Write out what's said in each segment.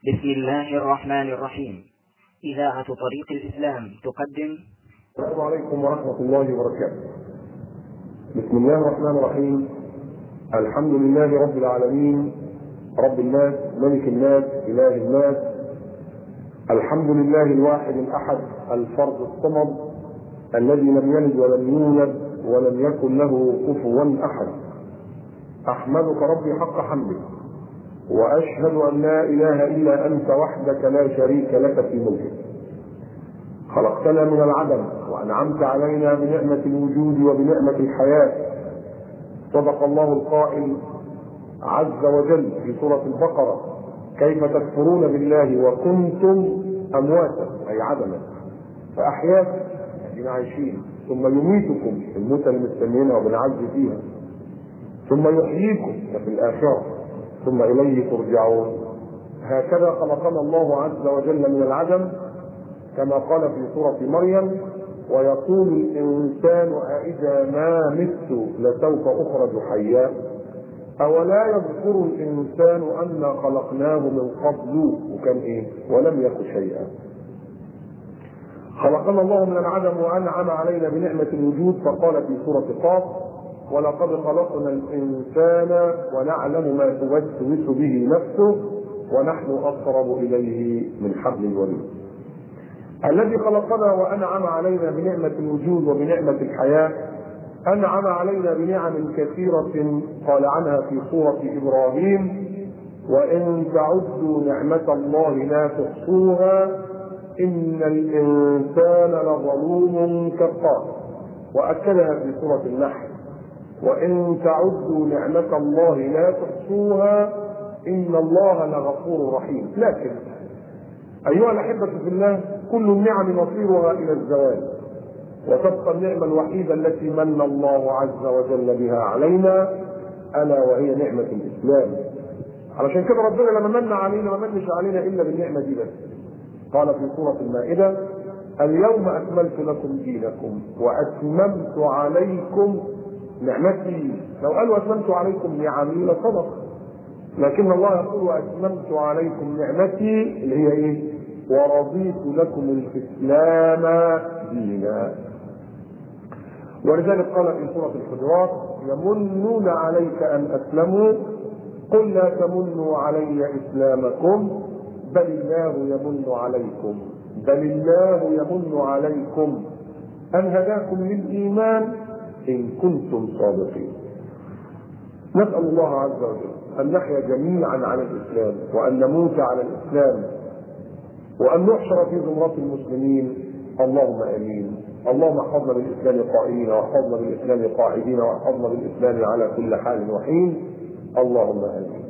بسم الله الرحمن الرحيم إذاعة طريق الإسلام تقدم السلام عليكم ورحمة الله وبركاته. بسم الله الرحمن الرحيم. الحمد لله رب العالمين رب الناس ملك الناس إله الناس. الحمد لله الواحد الأحد الفرد الصمد الذي لم يلد ولم يولد ولم يكن له كفوا أحد. أحمدك ربي حق حمدك وأشهد أن لا إله إلا أنت وحدك لا شريك لك في ملكك. خلقتنا من العدم وانعمت علينا بنعمه الوجود وبنعمه الحياه صدق الله القائل عز وجل في سوره البقره كيف تكفرون بالله وكنتم امواتا اي عدما فاحياكم احنا عايشين ثم يميتكم الموتى المستنينه وبنعز فيها ثم يحييكم في الاخره ثم اليه ترجعون هكذا خلقنا الله عز وجل من العدم كما قال في سورة مريم ويقول الإنسان أإذا ما مت لسوف أخرج حيا أولا يذكر الإنسان أنا خلقناه من قبل وكان إيه ولم يك شيئا خلقنا الله من العدم وأنعم علينا بنعمة الوجود فقال في سورة قاف ولقد خلقنا الإنسان ونعلم ما توسوس به نفسه ونحن أقرب إليه من حبل الوريد الذي خلقنا وانعم علينا بنعمه الوجود وبنعمه الحياه انعم علينا بنعم كثيره قال عنها في سوره ابراهيم وان تعدوا نعمه الله لا تحصوها ان الانسان لظلوم كفار واكدها في سوره النحل وان تعدوا نعمه الله لا تحصوها ان الله لغفور رحيم لكن ايها الاحبه في الله كل النعم مصيرها الى الزوال وتبقى النعمه الوحيده التي من الله عز وجل بها علينا الا وهي نعمه الاسلام علشان كده ربنا لما من علينا ما منش علينا الا بالنعمه دي بس قال في سوره المائده اليوم اكملت لكم دينكم واتممت عليكم نعمتي لو قالوا اتممت عليكم نعمي لصدق لكن الله يقول واتممت عليكم نعمتي اللي هي ايه؟ ورضيت لكم الاسلام دينا. ولذلك قال في سوره الحجرات يمنون عليك ان اسلموا قل لا تمنوا علي اسلامكم بل الله يمن عليكم بل الله يمن عليكم ان هداكم للايمان ان كنتم صادقين. نسال الله عز وجل أن نحيا جميعا على الإسلام وأن نموت على الإسلام وأن نحشر في زمرة المسلمين اللهم آمين اللهم احفظنا بالإسلام قائمين واحفظنا بالإسلام قاعدين واحفظنا بالإسلام على كل حال وحين اللهم آمين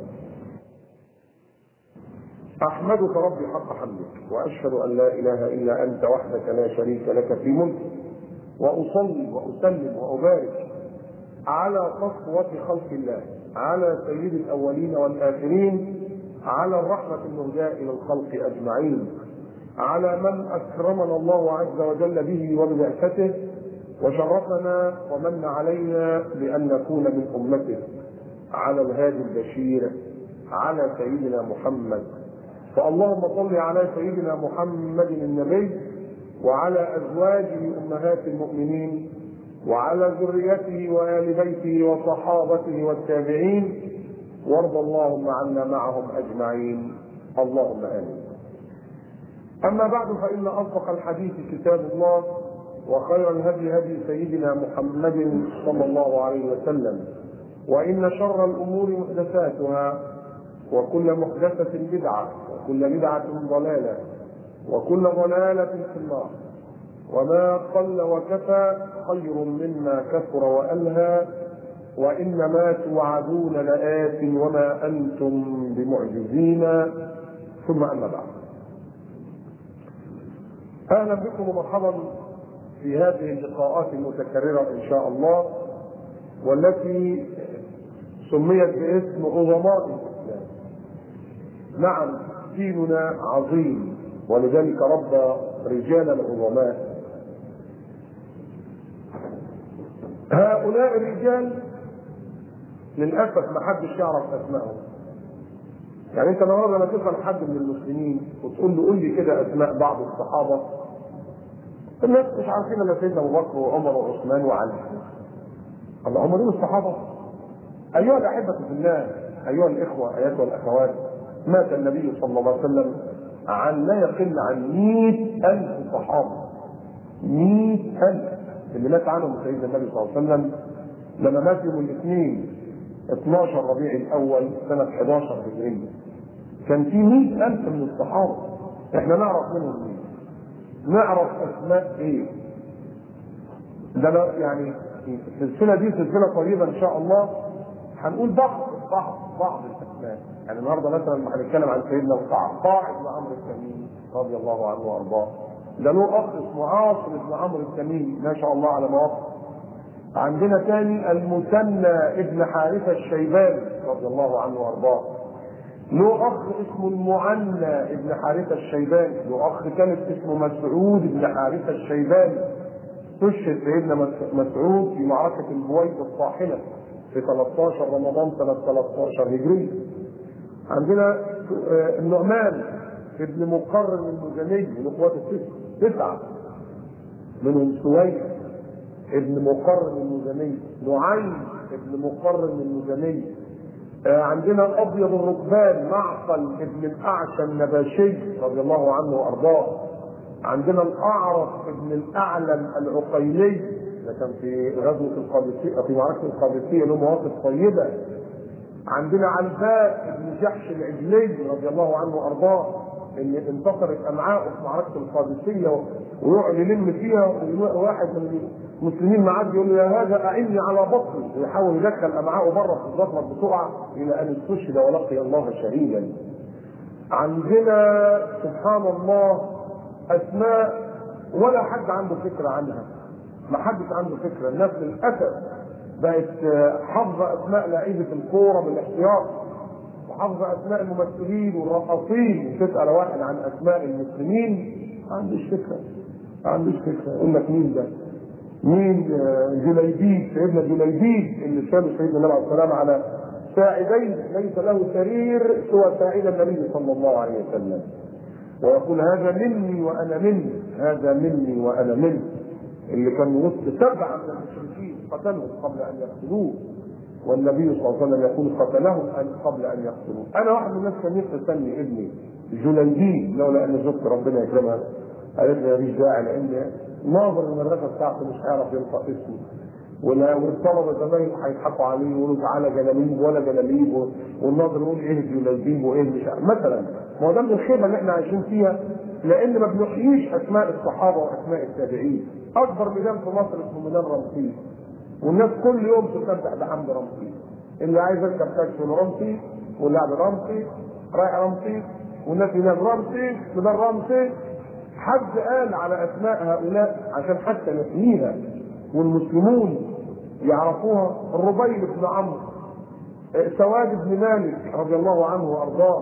أحمدك ربي حق حمدك وأشهد أن لا إله إلا أنت وحدك لا شريك لك في ملكك وأصلي وأسلم وأبارك على صفوة خلق الله على سيد الاولين والاخرين على الرحمه المهداه الى الخلق اجمعين على من اكرمنا الله عز وجل به وببعثته وشرفنا ومن علينا بان نكون من امته على الهادي البشير على سيدنا محمد فاللهم صل على سيدنا محمد النبي وعلى ازواجه امهات المؤمنين وعلى ذريته وآل بيته وصحابته والتابعين وارض اللهم عنا معهم أجمعين اللهم آمين أما بعد فإن أصدق الحديث كتاب الله وخير الهدي هدي سيدنا محمد صلى الله عليه وسلم وإن شر الأمور محدثاتها وكل محدثة بدعة وكل بدعة ضلالة وكل ضلالة في النار وما قل وكفى خير مما كثر والهى وانما توعدون لآت وما انتم بمعجزين ثم اما بعد اهلا بكم ومرحبا في هذه اللقاءات المتكرره ان شاء الله والتي سميت باسم عظماء الاسلام نعم ديننا عظيم ولذلك ربى رجالا عظماء هؤلاء الرجال للاسف ما حدش يعرف اسمائهم يعني انت النهارده لما تسال حد من المسلمين وتقول له قول لي كده اسماء بعض الصحابه الناس مش عارفين الا سيدنا ابو بكر وعمر وعثمان وعلي الله هم دول الصحابه ايها الاحبه في الله ايها الاخوه ايتها الاخوات مات النبي صلى الله عليه وسلم عن لا يقل عن مئة ألف صحابة مئة ألف اللي مات عنهم سيدنا النبي صلى الله عليه وسلم لما مات يوم الاثنين 12 ربيع الأول سنة 11 هجرية كان في مئة ألف من الصحابة احنا نعرف منهم مين نعرف أسماء إيه ده أنا يعني السلسلة دي سلسلة طيبة إن شاء الله هنقول بعض بعض بعض الأسماء يعني النهارده مثلا لما هنتكلم عن سيدنا القعقاع بن عمرو التميمي رضي الله عنه وارضاه ده له اخ اسمه عاصم بن عمرو التميمي ما شاء الله على مواقف عندنا تاني المثنى ابن حارثه الشيباني رضي الله عنه وارضاه له اخ اسمه المعنى ابن حارثه الشيباني له اخ ثالث اسمه مسعود بن حارثه الشيباني استشهد سيدنا مسعود في معركه البويض الطاحنه في 13 رمضان سنه 13 هجريه عندنا النعمان ابن مقرن المزني من اخوات التسعه تسعه منهم سويد ابن مقرن المزني نعيم ابن مقرن المزني عندنا ابيض الركبان معقل ابن الاعشى النباشي رضي الله عنه وارضاه عندنا الاعرف ابن الاعلم العقيلي ده كان في غزوه القادسيه في معركه القادسيه له مواقف طيبه عندنا علباء بن جحش العجلي رضي الله عنه وارضاه اللي انتصرت امعاؤه في معركه القادسيه ويقعد يلم فيها واحد من المسلمين معاه يقول له يا هذا اعني على بطني ويحاول يدخل امعاؤه بره في الزفر بسرعه الى ان استشهد ولقي الله شهيدا. عندنا سبحان الله اسماء ولا حد عنده فكره عنها. ما حدش عنده فكره، الناس للاسف بقت حافظه اسماء لعيبه الكوره بالاحتياط وحافظه اسماء الممثلين والرقاصين تسال واحد عن اسماء المسلمين ما عندوش فكره ما عندوش فكره يقول لك مين ده؟ مين جليبيب سيدنا جليبيب اللي شاله سيدنا النبي عليه السلام على ساعدين ليس له سرير سوى ساعد النبي صلى الله عليه وسلم ويقول هذا مني وانا مني هذا مني وانا مني اللي كان وسط سبعه من المشركين قتلهم قبل ان يقتلوه والنبي صلى الله عليه وسلم يقول قتلهم قبل ان يقتلوه انا واحد من الناس كان نفسي اسمي ابني جليبيب لولا ان زوجتي ربنا يكرمها قالت لي مفيش داعي لان ناظر المدرسه بتاعته مش هيعرف ينطق اسمه والطلبه زمان هيضحكوا عليه ويقولوا تعالى جلاليب ولا جلاليب والناظر يقول ايه جلاليب وايه مش مثلا ما هو ده من الخيبه اللي احنا عايشين فيها لان ما بنحييش اسماء الصحابه واسماء التابعين اكبر ميدان في مصر اسمه ميدان رمسيس والناس كل يوم تسبح بحمد رمسيس اللي عايز يركب تاكسي من رمسيس واللي قاعد رمسيس رايح رمسيس والناس هناك رمسيس ميدان رمسيس حد قال على اسماء هؤلاء عشان حتى نحييها والمسلمون يعرفوها الربيع بن عمرو سواد بن مالك رضي الله عنه وارضاه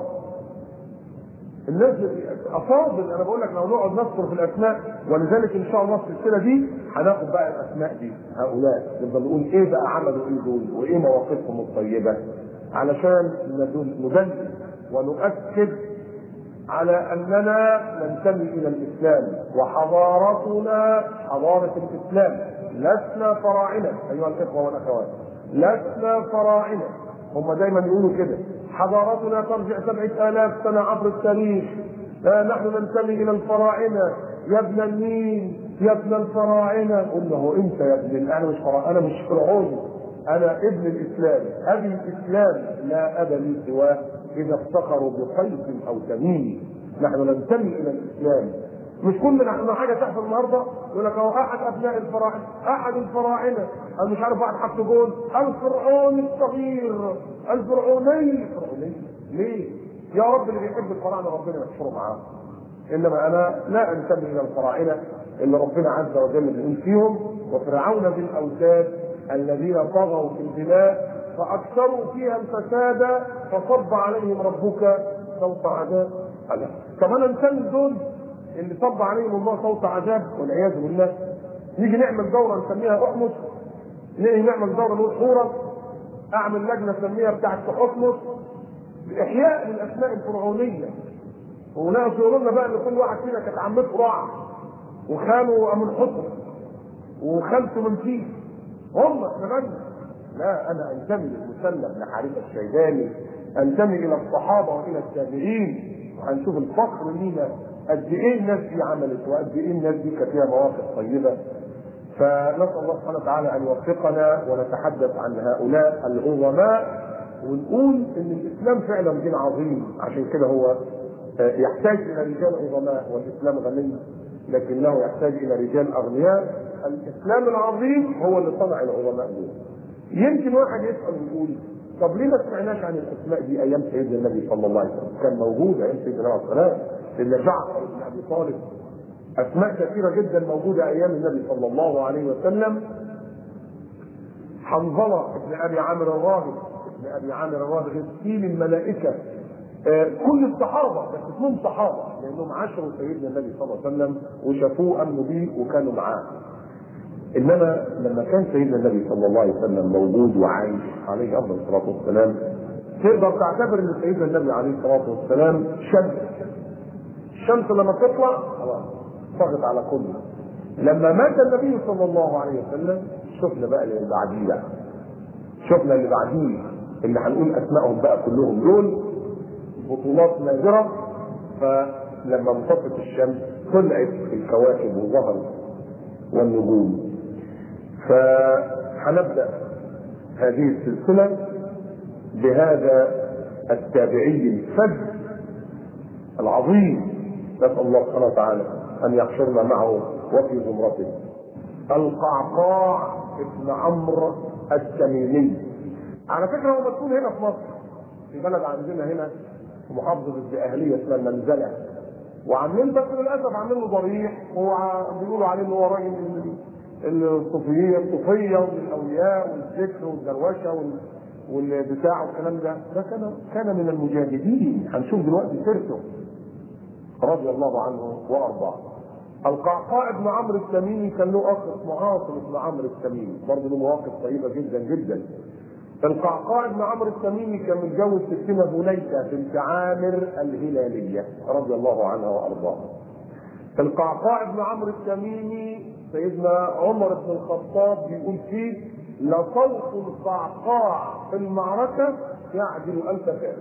الناس افاضل انا بقول لك لو نقعد نذكر في الاسماء ولذلك ان شاء الله في السلسله دي هناخد بقى الاسماء دي هؤلاء نبقى نقول ايه بقى عملوا ايه دول وايه مواقفهم الطيبه علشان ندلل ونؤكد على اننا ننتمي الى الاسلام وحضارتنا حضاره الاسلام لسنا فراعنه ايها الاخوه والاخوات لسنا فراعنه هم دايما يقولوا كده حضارتنا ترجع سبعة آلاف سنة عبر التاريخ آه نحن ننتمي إلى الفراعنة يا ابن النيل يا ابن الفراعنة قل له أنت يا ابن أنا مش فراعنة أنا مش فرعوني أنا ابن الإسلام أبي الإسلام لا أب لي سواه إذا افتخروا بقيس أو تميم نحن ننتمي إلى الإسلام مش كل ما حاجه تحصل النهارده يقول لك اهو احد ابناء الفراعنه احد الفراعنه انا مش عارف واحد حط جول الفرعوني الصغير الفرعوني الفرعوني ليه؟ يا رب اللي بيحب الفراعنه ربنا يحشره معاه انما انا لا انتمي الى الفراعنه اللي ربنا عز وجل بيقول فيهم وفرعون ذي الاوتاد الذين طغوا في البلاد فاكثروا فيها الفساد فصب عليهم ربك صوت عذاب طب انا انتمي دول اللي صب عليهم الله صوت عذاب والعياذ بالله نيجي نعمل دوره نسميها احمس نيجي نعمل دوره نقول حورس اعمل لجنه اسميها بتاعت تحمس باحياء للاسماء الفرعونيه وناس يقولوا لنا بقى ان كل واحد فينا كانت عمته راع وخاله امن حطب وخالته من فيه هم احنا مالنا لا انا انتمي للمسلم لحارثه الشيباني انتمي الى الصحابه والى التابعين وهنشوف الفخر لينا قد ايه الناس دي عملت وقد ايه الناس دي كانت فيها مواقف طيبه فنسال الله سبحانه وتعالى ان يوفقنا ونتحدث عن هؤلاء العظماء ونقول ان الاسلام فعلا دين عظيم عشان كده هو يحتاج الى رجال عظماء والاسلام غني لكنه يحتاج الى رجال اغنياء الاسلام العظيم هو اللي صنع العظماء دول يمكن واحد يسال ويقول طب ليه ما سمعناش عن الاسماء دي ايام سيدنا النبي صلى الله عليه وسلم كان موجود ايام سيدنا النبي عليه الصلاه سيدنا جعفر بن ابي طالب اسماء كثيره جدا موجوده ايام النبي صلى الله عليه وسلم حنظله بن ابي عامر الراهب ابن ابي عامر الراهب غسيل الملائكه آه كل الصحابه بس اسمهم صحابه لانهم عاشروا سيدنا النبي صلى الله عليه وسلم وشافوه امنوا بيه وكانوا معاه انما لما كان سيدنا النبي صلى الله عليه وسلم موجود وعايش عليه افضل الصلاه والسلام تقدر تعتبر ان سيدنا النبي عليه الصلاه والسلام شمس الشمس لما تطلع خلاص طغت على كله لما مات النبي صلى الله عليه وسلم شفنا بقى اللي بعديه بقى شفنا اللي بعديه اللي هنقول اسمائهم بقى كلهم دول بطولات نادره فلما انطفت الشمس طلعت الكواكب وظهرت والنجوم فهنبدا هذه السلسله بهذا التابعي الفج العظيم نسال الله سبحانه وتعالى ان يحشرنا معه وفي زمرته القعقاع ابن عمرو التميمي على فكره هو مسؤول هنا في مصر في بلد عندنا هنا في محافظه الدقهليه اسمها المنزله وعاملين بس للاسف عاملين له ضريح وبيقولوا عليه ان هو راجل من الصوفيه الصوفيه ومن الاولياء والذكر والدروشه والبتاع والكلام ده ده كان كان من المجاهدين هنشوف دلوقتي سيرته رضي الله عنه وارضاه القعقاع بن عمرو التميمي كان له اخ اسمه عاصم بن عمرو التميمي برضه له مواقف طيبه جدا جدا القعقاع بن عمرو التميمي كان متجوز ستنا بنيته بنت عامر الهلاليه رضي الله عنها وارضاها القعقاع بن عمرو التميمي سيدنا عمر بن الخطاب بيقول فيه لصوت القعقاع في المعركة يعدل ألف فارس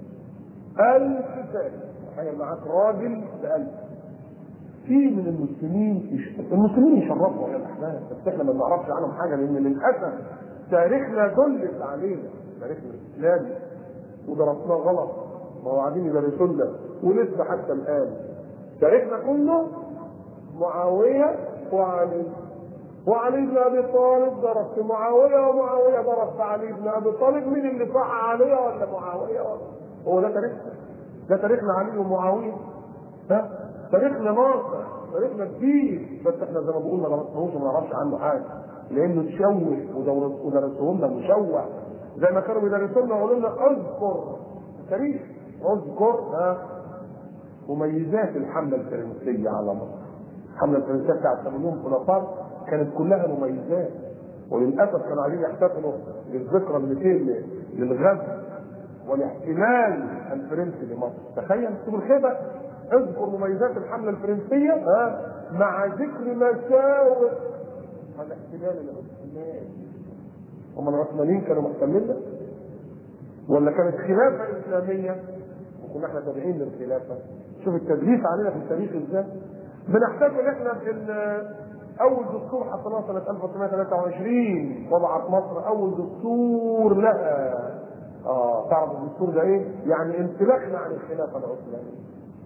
ألف فارس تخيل معاك راجل بألف في من المسلمين يش... المسلمين يشرفوا يا الاحباب بس احنا ما نعرفش عنهم حاجه لان للاسف تاريخنا دلت علينا تاريخنا الاسلامي ودرسناه غلط ما هو قاعدين يدرسوا لنا ولسه حتى الان تاريخنا كله معاويه وعلي وعلي بن ابي طالب ضرب في معاويه ومعاويه ضرب في علي بن ابي طالب مين اللي صح علي ولا معاويه ولا هو ده تاريخنا ده تاريخنا علي ومعاويه ها تاريخنا ناصع تاريخنا كبير بس احنا زي ما بقولنا ما درسناهوش وما نعرفش عنه حاجه لانه تشوه ودرسوه لنا مشوه زي ما كانوا بيدرسوا لنا يقولوا لنا اذكر تاريخ اذكر ها مميزات الحمله الفرنسيه على مصر الحمله الفرنسيه بتاعت 80 خلفاء كانت كلها مميزات وللاسف كانوا عايزين يحتفلوا بالذكرى ال 200 للغزو والاحتلال الفرنسي لمصر تخيل شوف الخيبه اذكر مميزات الحمله الفرنسيه ها مع ذكر مساوئ الاحتلال العثماني هم العثمانيين كانوا محتلين ولا كانت خلافه اسلاميه وكنا احنا تابعين للخلافه شوف التدليس علينا في التاريخ ازاي بنحتاج ان احنا في اول دستور حطيناه سنه 1923 وضعت مصر اول دستور لها اه تعرف الدستور ده ايه؟ يعني انسلاخنا عن الخلافه العثمانيه.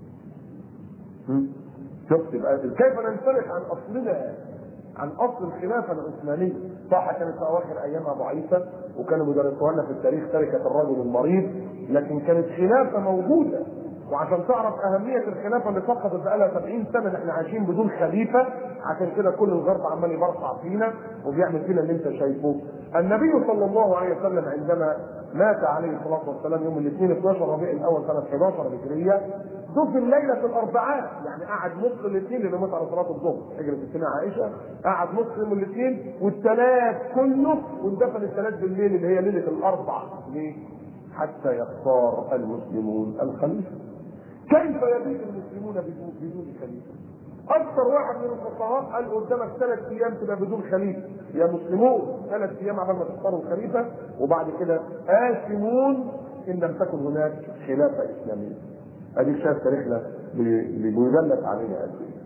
شفت يبقى كيف ننسلخ عن اصلنا عن اصل الخلافه العثمانيه صح كانت في اواخر ايامها ضعيفه وكانوا بيدرسوها لنا في التاريخ تركه الرجل المريض لكن كانت خلافه موجوده وعشان تعرف اهميه الخلافه اللي سقطت بقالها 70 سنه اللي احنا عايشين بدون خليفه عشان كده كل الغرب عمال يبرطع فينا وبيعمل فينا اللي انت شايفه النبي صلى الله عليه وسلم عندما مات عليه الصلاه والسلام يوم الاثنين 12 ربيع الاول سنه 11 هجريه دفن ليله الاربعاء يعني قعد نص الاثنين اللي مات على صلاه الظهر هجرة السنه عائشه قعد نص يوم الاثنين والثلاث كله واندفن الثلاث بالليل اللي هي ليله الاربع ليه؟ حتى يختار المسلمون الخليفه كيف يبيت المسلمون بدون بدون خليفه اكثر واحد من الفقهاء قال قدامك ثلاث ايام تبقى بدون خليفه يا مسلمون ثلاث ايام قبل ما تختاروا الخليفه وبعد كده آثمون ان لم تكن هناك خلافه اسلاميه اديك شايف تاريخنا اللي بيدلت علينا قد ايه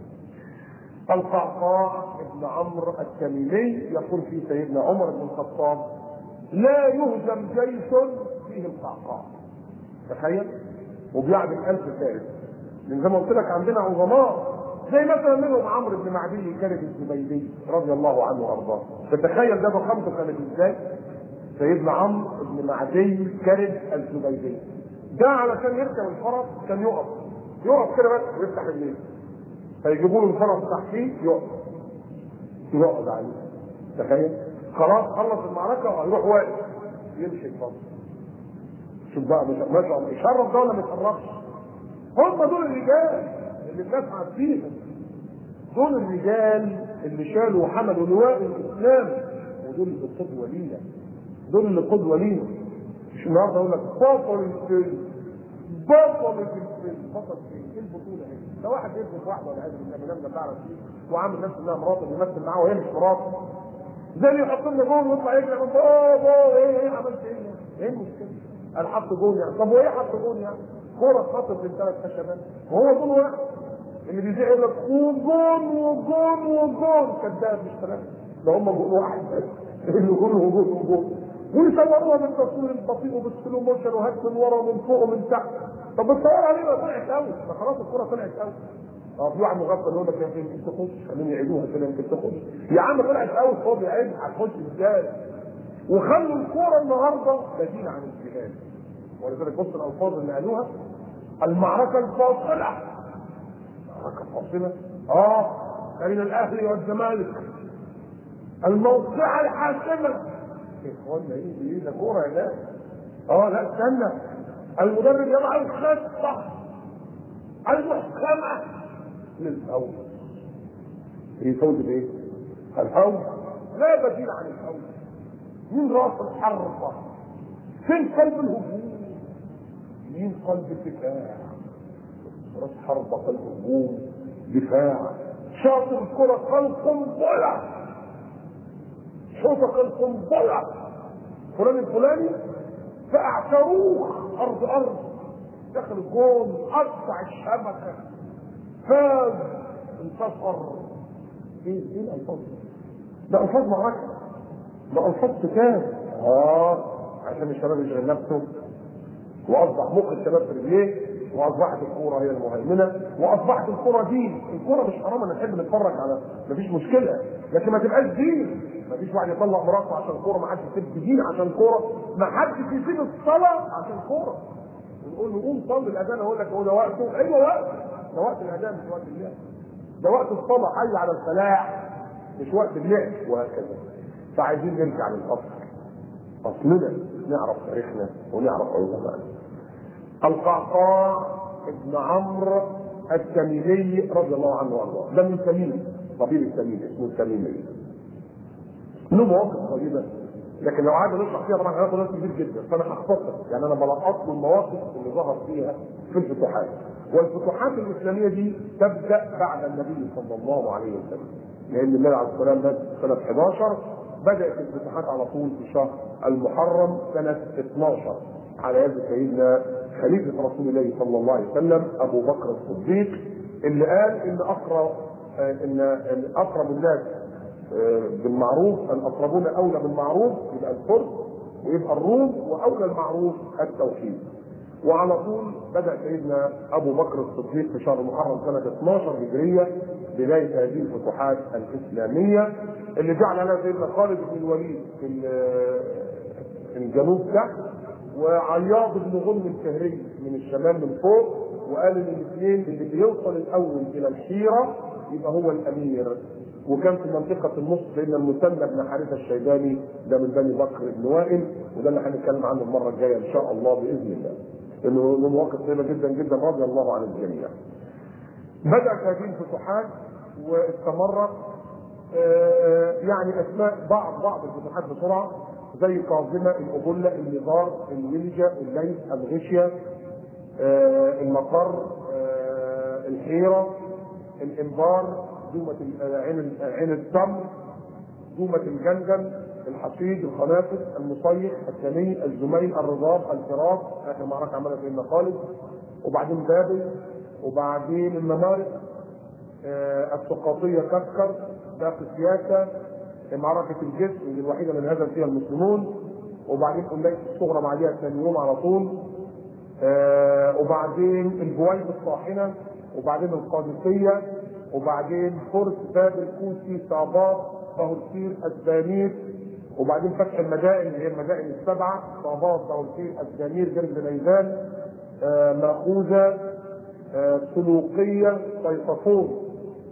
القعقاع ابن عمرو التميمي يقول في سيدنا عمر بن الخطاب لا يهزم جيش فيه القعقاع تخيل وبيعمل ألف فارس من زي ما قلت لك عندنا عظماء زي مثلا منهم عمرو بن معدي كانت الزبيدي رضي الله عنه وارضاه تتخيل ده ضخامته كانت ازاي؟ سيدنا عمرو بن معدي كانت الزبيدي ده علشان يركب الفرس كان يقف يقف كده بس ويفتح رجليه فيجيبوا له الفرس تحتيه يقف يقعد عليه تخيل خلاص خلص المعركه يروح واقف يمشي الفرس شوف بقى مش ما شاء الله يشرف ده ولا ما يشرفش هم دول الرجال اللي الناس عارفينهم دول الرجال اللي شالوا وحملوا لواء الاسلام ودول اللي قدوه لينا دول اللي قدوه لينا مش النهارده اقول لك بطل الفيلم بطل الفيلم بطل فين؟ ايه البطوله هنا؟ ده واحد يثبت واحده ولا عايز بالله ما دام تعرف فيه وعامل نفسه انها مراته بيمثل معاه وهي مش مراته زي اللي يحط لنا جول ويطلع يجري من بابا ايه ايه عملت ايه؟ ايه المشكله؟ قال حط جول يعني طب وايه حط جول يعني؟ كوره اتحطت بين ثلاث خشبات وهو جول واحد اللي بيذيع يقول لك وجول وجول وجول كذاب مش ثلاثه ده هم جول واحد بس اللي جول وجول وجول ويصوروها بالتصوير البطيء وبالسلو موشن وهات من ورا ومن فوق ومن تحت طب بتصور عليه ما طلعت قوي ما خلاص الكوره طلعت قوي اه في واحد مغفل يقول لك يا اخي يمكن تخش خليهم يعيدوها كده يمكن تخش يا عم طلعت قوي هو بيعيد هتخش ازاي وخلوا الكوره النهارده بديل عن الجهاد ولذلك بص الالفاظ اللي قالوها المعركه الفاصله معركه فاصله اه بين الاهلي والزمالك الموقعه الحاسمه يا اخوانا ايه ايه ده كوره يا ناس اه لا استنى المدرب يضع الخطه المحكمه للفوز في فوز بايه؟ الفوز لا بديل عن الفوز مين راس الحربه؟ فين قلب الهجوم؟ مين قلب الدفاع؟ راس حربه قلب هجوم دفاع شاطر الكره كالقنبله شوطه كالقنبله فلان الفلاني فقع صاروخ ارض ارض دخل الجون قطع الشبكه فاز انتصر ايه ايه الالفاظ دي؟ ده الفاظ معركه ده الفاظ قتال اه عشان الشباب يشغل نفسه واصبح مخ الشباب في رجليه واصبحت الكوره هي المهيمنه واصبحت الكوره دين الكوره مش حرام ان نحب نتفرج على مفيش مشكله لكن ما تبقاش دين مفيش واحد يطلق مراته عشان كوره ما حدش يسيب دين عشان كوره ما حدش يسيب الصلاه عشان كوره ونقول له قوم صلي الاذان اقول لك هو ده وقته ايوه وقته ده وقت الاذان مش وقت اللعب ده وقت الصلاه حي على الفلاح مش وقت اللعب وهكذا فعايزين نرجع للاصل اصلنا نعرف تاريخنا ونعرف علمائنا القعقاع ابن عمرو التميمي رضي الله عنه وارضاه ده من تميم قبيل التميم اسمه التميمي له مواقف طيبه لكن لو قعدنا نشرح فيها طبعا هناخد وقت كبير جدا فانا هختصر يعني انا بلقط له المواقف اللي ظهر فيها في الفتوحات والفتوحات الاسلاميه دي تبدا بعد النبي صلى الله عليه وسلم لان النبي عليه الصلاه والسلام مات سنه 11 بدات الفتوحات على طول في شهر المحرم سنه 12 على يد سيدنا خليفه رسول الله صلى الله عليه وسلم ابو بكر الصديق اللي قال ان اقرب ان إن اقرب الناس بالمعروف الاقربون اولى بالمعروف يبقى الفرد ويبقى الروم واولى المعروف التوحيد وعلى طول بدا سيدنا ابو بكر الصديق في شهر محرم سنه 12 هجريه بدايه هذه الفتوحات الاسلاميه اللي جعل لها سيدنا خالد بن الوليد في الجنوب تحت وعياض بن غنم الشهري من الشمال من فوق وقال ان الاثنين اللي بيوصل الاول الى الحيره يبقى هو الامير وكان في منطقة النص سيدنا المثنى بن حارثة الشيباني ده من بني بكر بن وائل وده اللي هنتكلم عنه المرة الجاية إن شاء الله بإذن الله. إنه له مواقف طيبة جدا جدا رضي الله عن الجميع. بدأت هذه الفتوحات واستمرت يعني أسماء بعض بعض الفتوحات بسرعة زي كاظمه الابله النظار الولجه الليث الغشيه آه، المقر آه، الحيره الانبار دومه ال- آه، عين ال- آه، عين التمر دومه الجندل الحصيد الخنافس المصيح الثني الزميل الرضاب الفراس اخر معركه عملها سيدنا خالد وبعدين بابل وبعدين النمارق آه، السقاطيه كسكر باقي السياسه معركه الجسر اللي الوحيده اللي انهزم فيها المسلمون وبعدين قليس الصغرى بعديها ثاني يوم على طول آه، وبعدين البويب الطاحنه وبعدين القادسيه وبعدين فرس بابل كوسي صابات طهرسير اسبانير وبعدين فتح المدائن اللي هي المدائن السبعه صابات طهرسير اسبانير جرز نيزان آه، ماخوذه آه، سلوقيه صيصفون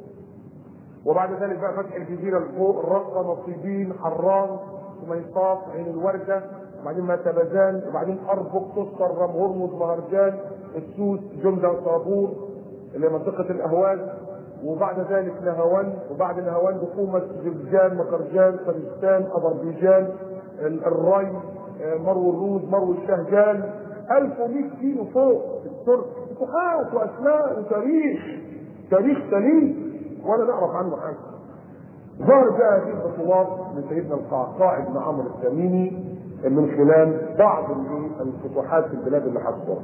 وبعد ذلك بقى فتح الجزيره الفوق الرقه نصيبين حران سميطات عين الورده وبعدين متبزان وبعدين اربق تسطر رم هرمز مهرجان السوس جمده صابور اللي هي منطقه الاهواز وبعد ذلك نهوان وبعد نهوان دخومة جرجان مكرجان سرجستان اذربيجان ال- الري آه، مرو الروز مرو الشهجان 1100 كيلو فوق الترك فتوحات واسماء وتاريخ تاريخ سليم ولا نعرف عنه حاجه ظهر بقى هذه البطولات من سيدنا القعقاع بن عمرو التميمي من خلال بعض الفتوحات في البلاد اللي حصلها.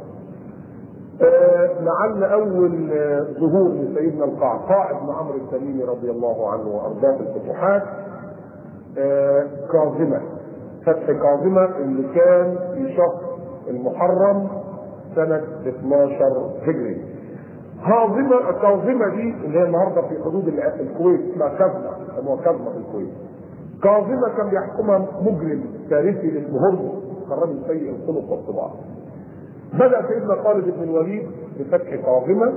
آه، لعل اول آه، ظهور لسيدنا القعقاع بن عمرو التميمي رضي الله عنه وارضاه في الفتوحات آه، كاظمه فتح كاظمه اللي كان في شهر المحرم سنه 12 هجري. كاظمه كاظمه دي اللي هي النهارده في حدود ال- الكويت اسمها كاظمه اسمها كاظمه في الكويت. كاظمه كان بيحكمها مجرم كارثي اسمه هرمز كان راجل سيء الخلق والطباع. بدا سيدنا خالد بن الوليد بفتح كاظمه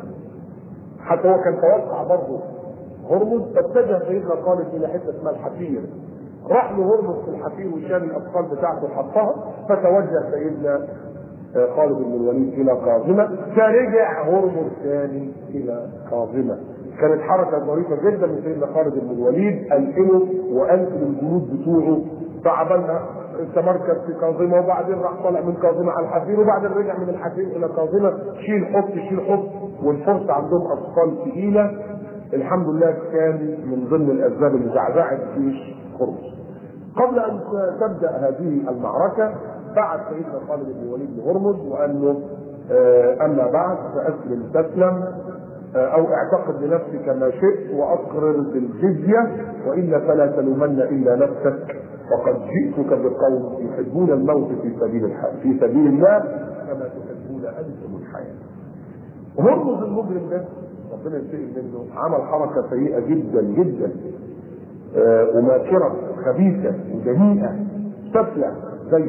حتى هو كان توقع برضه هرمز فاتجه سيدنا خالد الى حته اسمها الحفير راح له هرمز في الحفير وشال الاطفال بتاعته وحطها فتوجه سيدنا آه، خالد بن الوليد الى كاظمه فرجع هرمز ثاني الى كاظمه كانت حركه ظريفه جدا من سيدنا خالد بن الوليد انقله وانقل الجنود بتوعه فعبلنا تمركز في كاظمه وبعدين راح طالع من كاظمه على الحفير وبعدين رجع من الحفير الى كاظمه شيل حط شيل حط والفرس عندهم اطفال ثقيله الحمد لله كان من ضمن الاسباب اللي زعزعت جيش هرمز. قبل ان تبدا هذه المعركه بعت سيدنا خالد بن الوليد لهرمز وقال له آه، اما بعد فاسلم تسلم آه، او اعتقد لنفسك ما شئت واقرر بالجزيه والا فلا تلومن الا نفسك وقد جئتك بقوم يحبون الموت في سبيل الحياه في سبيل الله كما تحبون انتم الحياه. هرمز المجرم ده ربنا ينتقم منه عمل حركه سيئه جدا جدا آه، وماكره خبيثه ودنيئه سفله زيه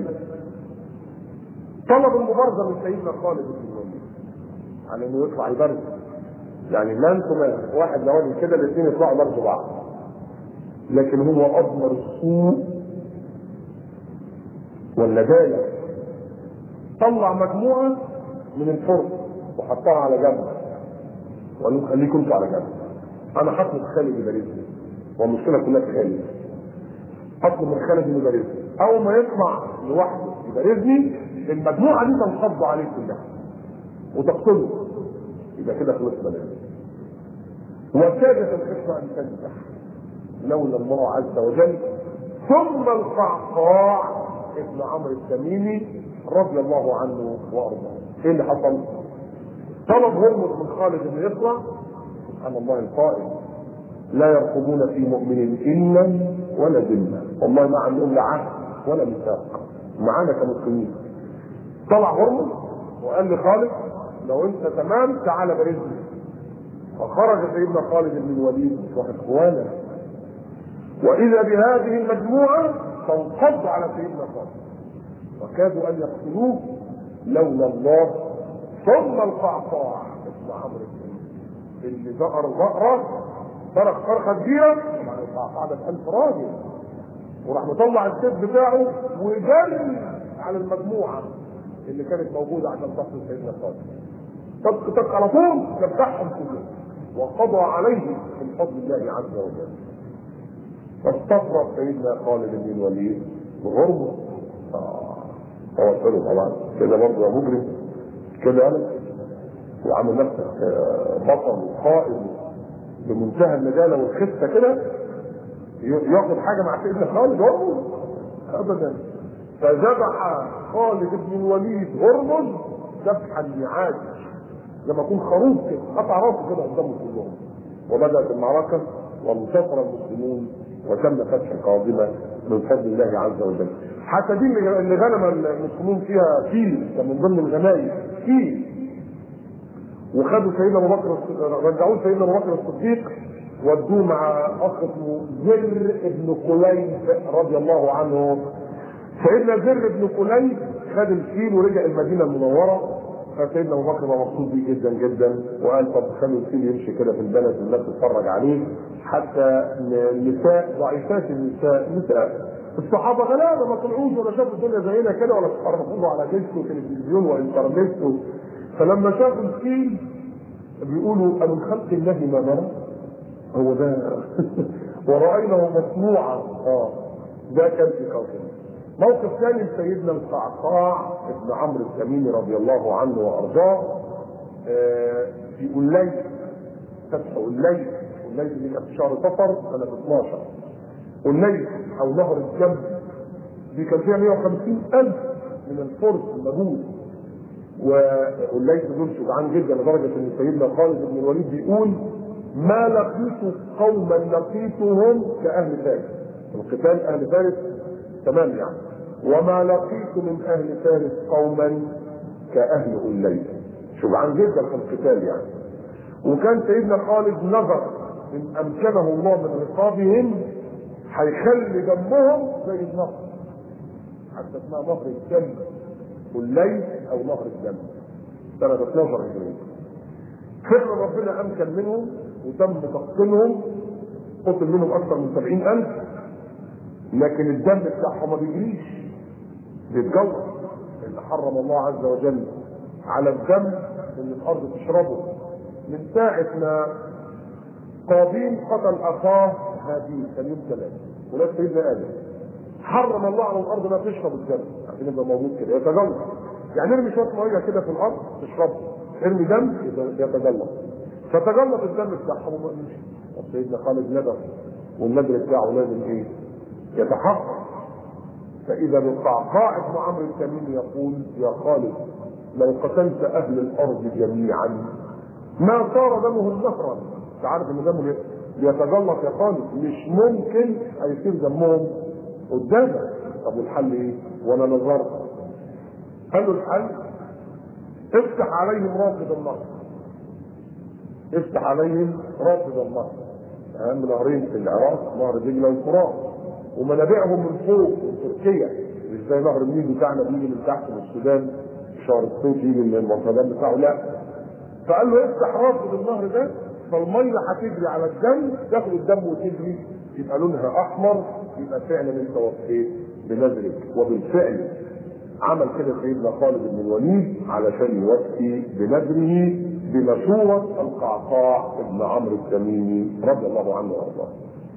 طلب المبارزه من سيدنا خالد بن الوليد على انه يطلع يبارز يعني مان تو مان واحد لوالد كده الاثنين يطلعوا برضه بعض لكن هو اضمر السوء والندالة طلع مجموعة من الفرس وحطها على جنب وقال لهم خليكم انتوا على جنب انا هطلب خالد يبارزني والمشكلة كلها في خالد اطلب من خالد انه يبارزني اول ما يطلع لوحده يبارزني المجموعة دي تنقض عليه كلها وتقتله يبقى كده خلصنا منه وكادت الخطة ان تنجح لولا الله عز وجل ثم القعقاع ابن عمرو التميمي رضي الله عنه وارضاه ايه اللي حصل؟ طلب هرمز من خالد بن يسرى سبحان الله القائل لا يرقبون في مؤمن الا ولا ذمه والله ما عندهم لا عهد ولا ميثاق معانا كمسلمين طلع هرمز وقال لخالد لو انت تمام تعالى بارزني فخرج سيدنا خالد بن الوليد واخوانا واذا بهذه المجموعه تنقض على سيدنا خالد وكادوا ان يقتلوه لولا الله ثم القعقاع اسم عمرو بن اللي ذكر ذكره ترك فرخه كبيره طبعا القعقاع ده بألف راجل وراح مطلع السيف بتاعه وجري على المجموعه اللي كانت موجوده عشان تقتل سيدنا خالد طق طق على طول ذبحهم كلهم وقضى عليهم من فضل الله عز وجل فاستفرد سيدنا خالد بن الوليد بهرمز اه هو قلت طبعا كده برضه يا مجرم كده انا وعامل نفسك آه، بطل وقائد بمنتهى النجاله والخفه كده ي- ياخد حاجه مع سيدنا خالد هرمز ابدا فذبح خالد بن الوليد هرمز ذبحا لعاج لما يكون خروف كده قطع راسه كده قدامهم كلهم وبدات المعركه وانتصر المسلمون وتم فتح قادمه من فضل الله عز وجل حتى دي اللي اللي غنم المسلمون فيها فيل كان من ضمن الغنائم فيل وخدوا سيدنا ابو بكر الص- رجعوه سيدنا ابو بكر الصديق ودوه مع اخ اسمه زر بن قليب رضي الله عنه سيدنا زر بن قليب خد الفيل ورجع المدينه المنوره فسيدنا ابو بكر بقى مبسوط بيه جدا جدا وقال طب خلوا الفيل يمشي كده في البلد الناس تتفرج عليه حتى النساء ضعيفات النساء نساء الصحابه غلابه ما طلعوش ولا شافوا الدنيا زينا كده ولا اتفرجوا على ديسك وتلفزيون وانترنت و- فلما شافوا الفيل بيقولوا أمن خلق الله ما نرى هو ده ورأيناه مصنوعا اه ده كان في قوسين موقف ثاني لسيدنا القعقاع ابن عمرو التميمي رضي الله عنه وارضاه آه، في أوليس فتح أوليس أوليس اللي كانت في شهر صفر سنة 12 أوليس أو نهر الجنب دي كان فيها 150 ألف من الفرس المجوس وليس دول شجعان جدا لدرجه ان سيدنا خالد بن الوليد بيقول ما لقيت قوما لقيتهم كاهل فارس القتال اهل فارس تمام يعني وما لقيت من اهل فارس قوما كاهل الليل شجعان جدا في القتال يعني وكان سيدنا خالد نظر ان امكنه الله من رقابهم هيخلي دمهم زي النهر حتى اسمها نهر الدم والليل او نهر الدم سنة 12 هجرية فعلا ربنا امكن منهم وتم تقتيلهم قتل منهم اكثر من 70 الف لكن الدم بتاعهم ما بيجريش بيتجوز اللي حرم الله عز وجل على الدم ان الارض تشربه من ساعة ما قابيل قتل اخاه هابيل كان يوم ثلاثة ولاد سيدنا ادم حرم الله على الارض لا تشرب الدم عشان يبقى موجود كده يتجلط يعني ارمي شويه ميه كده في الارض تشربه ارمي دم يتجلط فتجلط الدم بتاعهم وما يمشي طب سيدنا خالد ندم والندر بتاعه لازم ايه؟ يتحقق فاذا بالقعقاع بن عمرو التميمي يقول يا خالد لو قتلت اهل الارض جميعا ما صار دمهم نهرا انت عارف ان دمه بيتجلط يا خالد مش ممكن هيصير دمهم قدامك طب والحل ايه؟ وانا نظرت قال له الحل افتح عليهم رافض النهر افتح عليهم رافض النهر اهم نهرين في العراق نهر دجله والفرات ومنابعهم من فوق من تركيا مش زي نهر النيل بتاعنا بيجي من تحت من السودان شهر الصيف يجي من المنطقه بتاعه لا فقال له افتح رافض النهر ده فالميه هتجري على الدم تاخد الدم وتجري يبقى لونها احمر يبقى فعلا انت وفيت بنذرك وبالفعل عمل كده سيدنا خالد بن الوليد علشان يوفي بنذره بمشورة القعقاع بن عمرو التميمي رضي الله عنه وارضاه.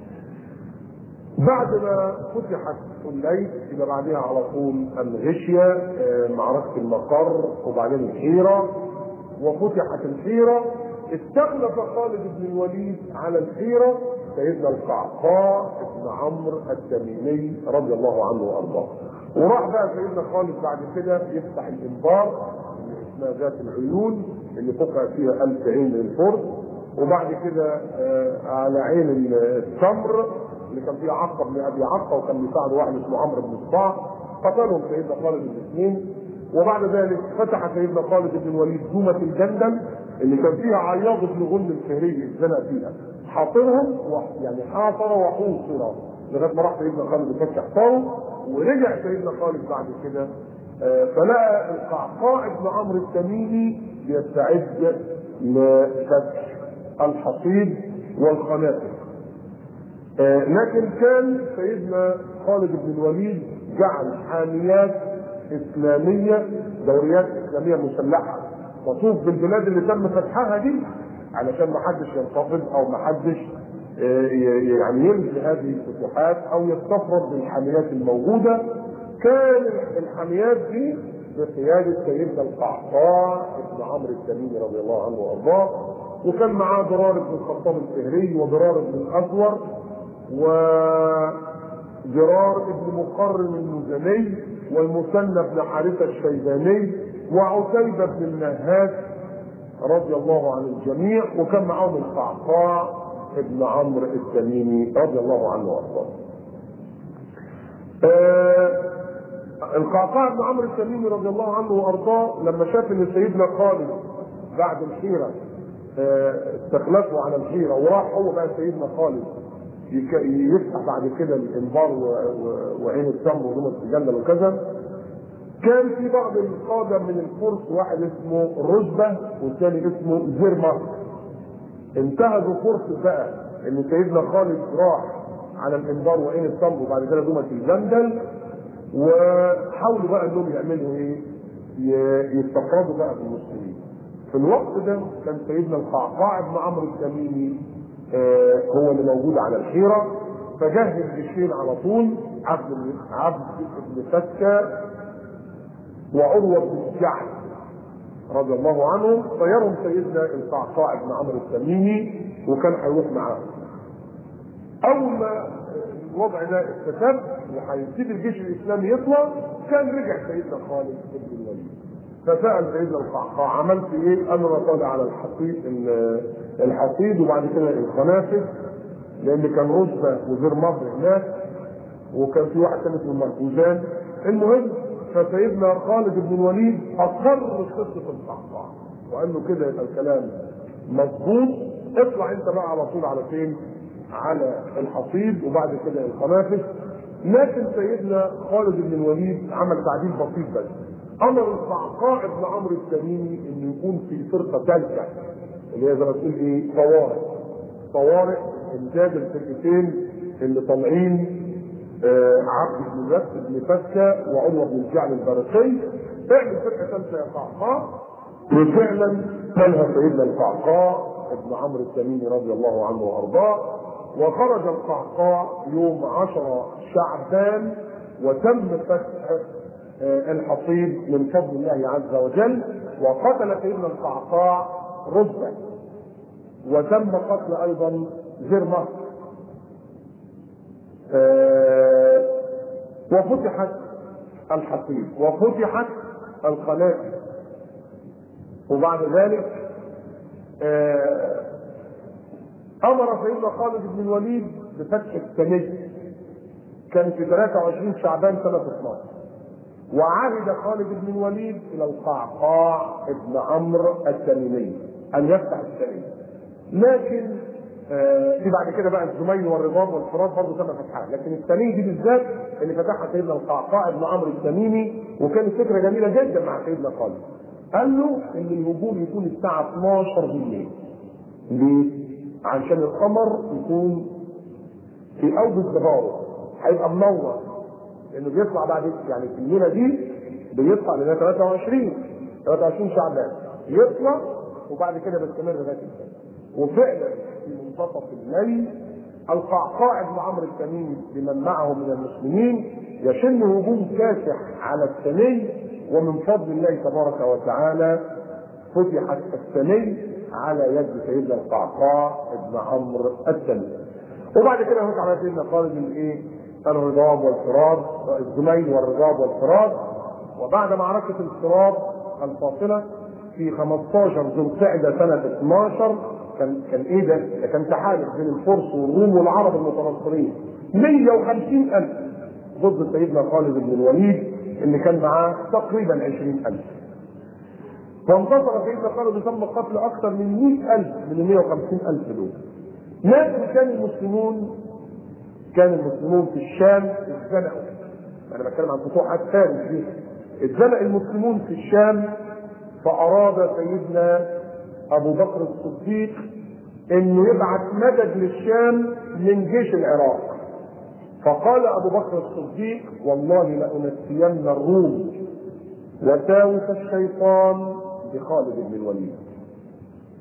بعد ما فتحت الليل يبقى بعدها على طول الغشية آه، معركة المقر وبعدين الحيرة وفتحت الحيرة استخلف خالد بن الوليد على الحيرة سيدنا القعقاع بن عمرو التميمي رضي الله عنه وارضاه. وراح بقى سيدنا خالد بعد كده يفتح الانبار اللي اسمها ذات العيون اللي فوقها فيها ألف عين للفرس وبعد كده آه، على عين التمر اللي كان فيها عقبه بن ابي عقبه وكان بيساعده واحد اسمه عمرو بن الصباح قتلهم سيدنا خالد الاثنين وبعد ذلك فتح سيدنا خالد بن الوليد دومة الجندل اللي كان فيها عياض بن غل الفهري اتزنق فيها حاصرهم و- يعني حاصر وحوصر لغايه ما راح سيدنا خالد يفتح حصاره ورجع سيدنا خالد بعد كده آه، فلقى القعقاع بن عمرو التميمي بيستعد لفتح الحصيد والقناطر آه، لكن كان سيدنا خالد بن الوليد جعل حاميات اسلاميه دوريات اسلاميه مسلحه تطوف بالبلاد اللي تم فتحها دي علشان ما حدش ينتفض او ما حدش يعني ينزل هذه الفتوحات او يستفرد بالحاميات الموجوده كان الحاميات دي بقياده سيدنا القعقاع ابن عمرو التميمي رضي الله عنه وارضاه وكان معاه ضرار بن الخطاب الفهري وضرار بن الازور وضرار بن مقرن المزني والمثنى بن حارثه الشيباني وعتيبه بن النهاس رضي الله عن الجميع وكان معاهم القعقاع ابن عمرو التميمي رضي الله عنه وارضاه. آه القعقاع بن عمرو التميمي رضي الله عنه وارضاه لما شاف ان سيدنا خالد بعد الحيره آه استخلفه على الحيره وراح هو بقى سيدنا خالد يفتح بعد كده الانبار وعين التمر ودومة الجندل وكذا كان في بعض القاده من الفرس واحد اسمه رزبه والثاني اسمه زرمه انتهزوا فرصه بقى ان سيدنا خالد راح على الانبار وعين التمر وبعد كده دومة الجندل وحاولوا بقى انهم يعملوا ايه؟ يستفردوا بقى بالمسلمين. في الوقت ده كان سيدنا القعقاع بن عمرو التميمي آه هو اللي موجود على الحيره فجهز جيشين على طول عبد عبد بن فكه وعروه بن الجعد رضي الله عنهم طيرهم سيدنا القعقاع بن عمرو التميمي وكان هيروح معاهم. اول ما الوضع ده استتب وهيسيب الجيش الاسلامي يطلع كان رجع سيدنا خالد بن الوليد فسال سيدنا القعقاع عملت ايه؟ قال له طالع على الحصيد الحصيد وبعد كده الخنافس لان كان رتبه وزير مصر هناك وكان في واحد كان اسمه مركوزان المهم فسيدنا خالد بن الوليد اقر قصه القعقاع وقال له كده يبقى الكلام مظبوط اطلع انت بقى على طول على فين؟ على الحصيد وبعد كده القنافس لكن سيدنا خالد بن الوليد عمل تعديل بسيط بس امر القعقاع بن عمرو التميمي انه يكون في فرقه ثالثه اللي هي زي ما تقول ايه طوارئ طوارئ امداد الفرقتين اللي طالعين آه عبد بن بس بن فكه وعمر بن الجعل البرقي اعمل فرقه ثالثه يا قعقاع وفعلا منها سيدنا القعقاع ابن عمرو التميمي رضي الله عنه وارضاه وخرج القعقاع يوم عشر شعبان وتم فتح الحصيد من فضل الله عز وجل وقتل سيدنا القعقاع ربع وتم قتل ايضا زرمه وفتحت الحصيد وفتحت القنائل وبعد ذلك امر سيدنا خالد بن الوليد بفتح السنيه كان في 23 شعبان سنه 12 وعهد خالد بن الوليد الى القعقاع بن عمرو التميمي ان يفتح السنيه لكن آه في بعد كده بقى الزميل والرباط والفرات برضه تم فتحها لكن الثانيه دي بالذات اللي فتحها سيدنا القعقاع بن عمرو التميمي وكانت فكره جميله جدا مع سيدنا خالد قال له ان الهجوم يكون الساعه 12 بالليل ليه؟ عشان القمر يكون في اوج ازدهاره هيبقى منور لانه بيطلع بعد يعني في الليله دي بيطلع لغايه 23 23 شعبان يطلع وبعد كده بيستمر لغايه الفجر وفعلا في منتصف الليل القعقاع بن عمرو التميمي بمن معه من المسلمين يشن هجوم كاسح على الثني ومن فضل الله تبارك وتعالى فتحت الثني على يد سيدنا القعقاع بن عمرو التميمي وبعد كده هناك على سيدنا خالد الايه الرضاب والفراد الزميل والرضاب والفراد وبعد معركة الفراد الفاصلة في 15 ذو القعدة سنة 12 كان كان ايه ده؟ ده كان تحالف بين الفرس والروم والعرب المتنصرين 150 ألف ضد سيدنا خالد بن الوليد اللي كان معاه تقريبا 20 ألف وانتصر سيدنا خالد وتم قتل أكثر من 100 ألف من ال 150 ألف دول لكن كان المسلمون كان المسلمون في الشام اتزنقوا انا بتكلم عن فتوحات فارس دي اتزنق المسلمون في الشام فاراد سيدنا ابو بكر الصديق انه يبعث مدد للشام من جيش العراق فقال ابو بكر الصديق والله لانسين الروم وساوس الشيطان بخالد بن الوليد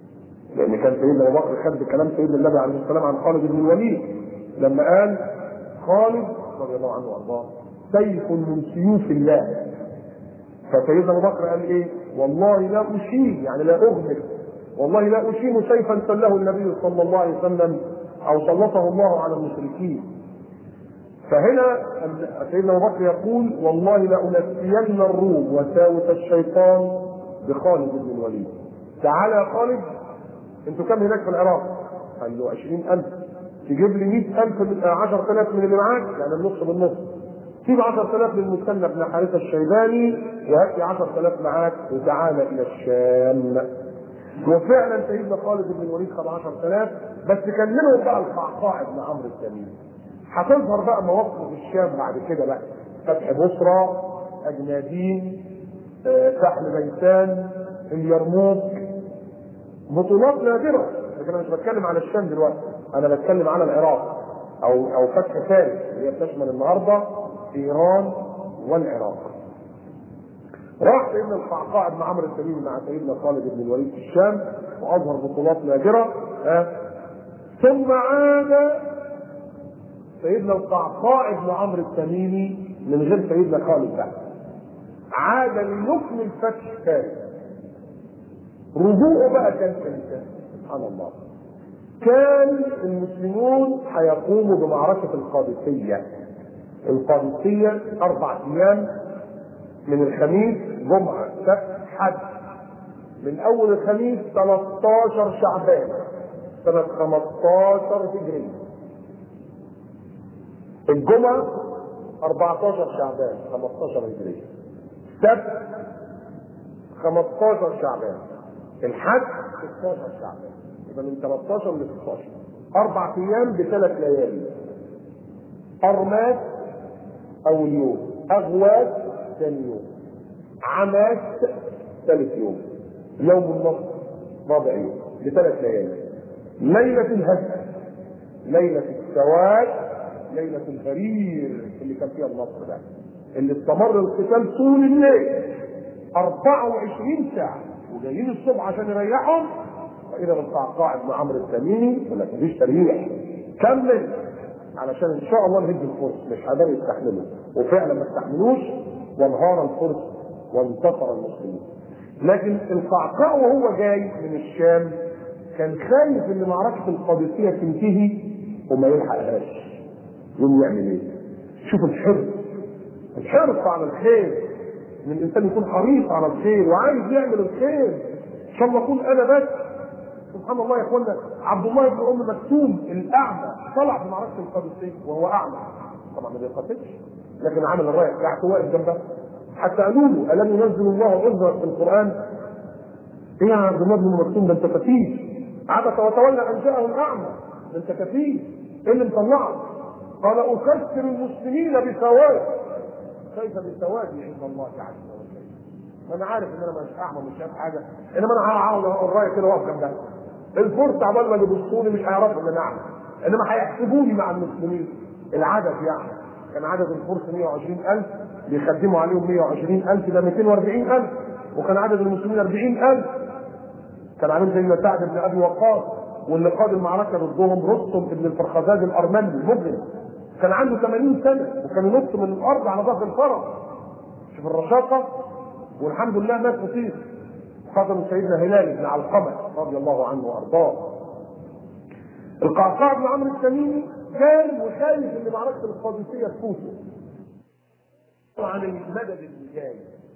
لان كان سيدنا ابو بكر خد كلام سيدنا النبي عليه الصلاه والسلام عن خالد بن الوليد لما قال خالد رضي الله عنه وارضاه سيف من سيوف الله فسيدنا ابو بكر قال ايه؟ والله لا اشيل يعني لا اغمر والله لا اشيل سيفا سله النبي صلى الله عليه وسلم او سلطه الله على المشركين فهنا سيدنا ابو بكر يقول والله لانسين الروم وساوس الشيطان بخالد بن الوليد تعالى يا خالد انتوا كم هناك في العراق؟ قال له 20000 تجيب لي 100000 من 10000 من اللي معاك يعني النص بالنص سيب 10000 للمثنى بن حارثه الشيباني وهات لي 10000 معاك وتعالى الى الشام وفعلا سيدنا خالد بن الوليد خد 10000 بس كان منهم بقى القعقاع بن عمرو التميمي هتظهر بقى مواقف في الشام بعد كده بقى فتح بصرى اجنادين آه، سحل بيسان اليرموك بطولات نادره لكن انا مش بتكلم على الشام دلوقتي انا بتكلم على العراق او او فتح فارس اللي هي بتشمل النهارده ايران والعراق راح سيدنا القعقاع بن عمرو التميمي مع سيدنا خالد بن الوليد في الشام واظهر بطولات نادره ها ثم عاد سيدنا القعقاع بن عمرو التميمي من غير سيدنا خالد بقى عاد ليكمل فتح فارس رجوعه بقى كان كان سبحان الله كان المسلمون هيقوموا بمعركة القادسية القادسية أربع أيام من الخميس جمعة سبت حد من أول الخميس 13 شعبان سنة 15 هجرية الجمعة 14 شعبان 15 هجرية سبت 15 شعبان الحج 16 شعبان يبقى من 13 ل 16 اربع ايام بثلاث ليالي ارماس اول يوم اغواس ثاني يوم عماس ثالث يوم يوم النصر رابع يوم بثلاث ليالي ليلة الهجر ليلة السواد ليلة الغرير اللي كان فيها النصر ده اللي استمر القتال طول الليل 24 ساعة وجايين الصبح عشان يريحهم واذا بالقعقاع بن عمرو التميمي يقول لك مفيش تريح كمل علشان ان شاء الله نهد الفرس مش هيقدروا يستحملوا وفعلا ما استحملوش وانهار الفرس وانتصر المسلمين لكن القعقاع وهو جاي من الشام كان خايف ان معركه القادسيه تنتهي وما يلحقهاش يقوم يعمل ايه؟ شوف الحرص الحرص على الخير ان الانسان يكون حريص على الخير وعايز يعمل الخير ان شاء الله اكون انا بس سبحان الله يا اخوانا عبد الله بن ام مكتوم الاعمى طلع في معركه القادسيه وهو اعمى طبعا ما بيقاتلش لكن عمل الرايه بتاعته واقف جنبه حتى قالوا له الم ينزل الله عذرا في القران ايه يا عبد الله بن ام مكتوم ده انت كفيف عبس وتولى ان جاءه الاعمى ده انت كفيف ايه اللي مطلعك؟ قال اكسر المسلمين بسواد كيف بسواد عند الله عز وجل انا عارف ان انا مش اعمى مش شايف حاجه انما انا هقعد الرايه كده واقف جنبها الفرس عبال ما يبصوا لي مش هيعرفوا ان انا اعمى انما هيحسبوني مع المسلمين العدد يعني كان عدد الفرس 120000 بيخدموا عليهم 120000 ده 240000 وكان عدد المسلمين 40000 كان عامل زي سعد بن ابي وقاص واللي قاد المعركه ضدهم رستم بن الفرخزاد الارمني المجرم كان عنده 80 سنه وكان ينط من الارض على ظهر الفرس شوف الرشاقه والحمد لله مات مصير قدم سيدنا هلال بن علقمه رضي الله عنه وارضاه القعقاع بن عمرو التميمي كان وخايف ان معركه القادسيه تفوته عن المدد اللي جاي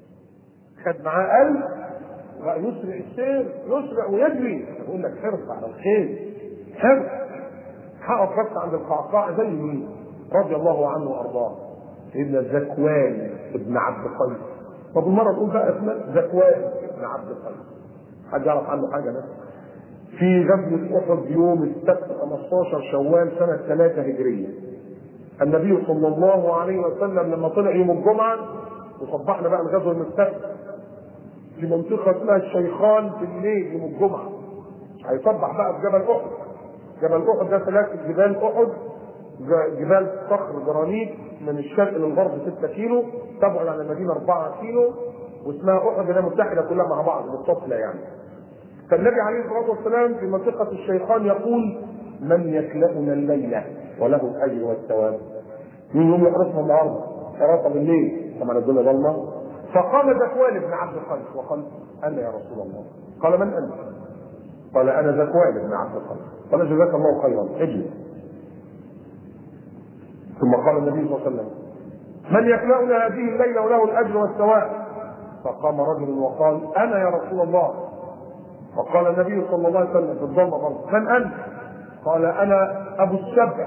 خد معاه قلب بقى يسرع السير يسرع ويجري بقول لك حرص على الخير حرص هقف بس عند القعقاع زي مين رضي الله عنه وارضاه سيدنا زكوان ابن عبد قيس طب المره نقول بقى اسمه زكوان ابن عبد قيس حد يعرف عنه حاجه ده في غزوه احد يوم السبت 15 شوال سنه 3 هجريه النبي صلى الله عليه وسلم لما طلع يوم الجمعه وصبحنا بقى الغزوه من السبت في منطقه اسمها الشيخان في الليل يوم الجمعه هيصبح بقى في جبل احد جبل احد ده ثلاث جبال احد جبال صخر جرانيت من الشرق للغرب 6 كيلو تبعد عن المدينه 4 كيلو واسمها احد اللي متحده كلها مع بعض متصله يعني فالنبي عليه الصلاه والسلام في منطقه الشيطان يقول من يكلأنا الليله وله الاجر والثواب مين يوم يحرسها النهارده؟ حراسه بالليل طبعا الدنيا ضلمه فقام ذكوان بن عبد القيس وقال انا يا رسول الله قال من انت؟ قال انا ذكوان بن عبد القيس قال جزاك الله خيرا اجلس ثم قال النبي صلى الله عليه وسلم من يكلأنا هذه الليله وله الاجر والثواب فقام رجل وقال انا يا رسول الله فقال النبي صلى الله عليه وسلم في الضلمه برضه من انت؟ قال انا ابو السبع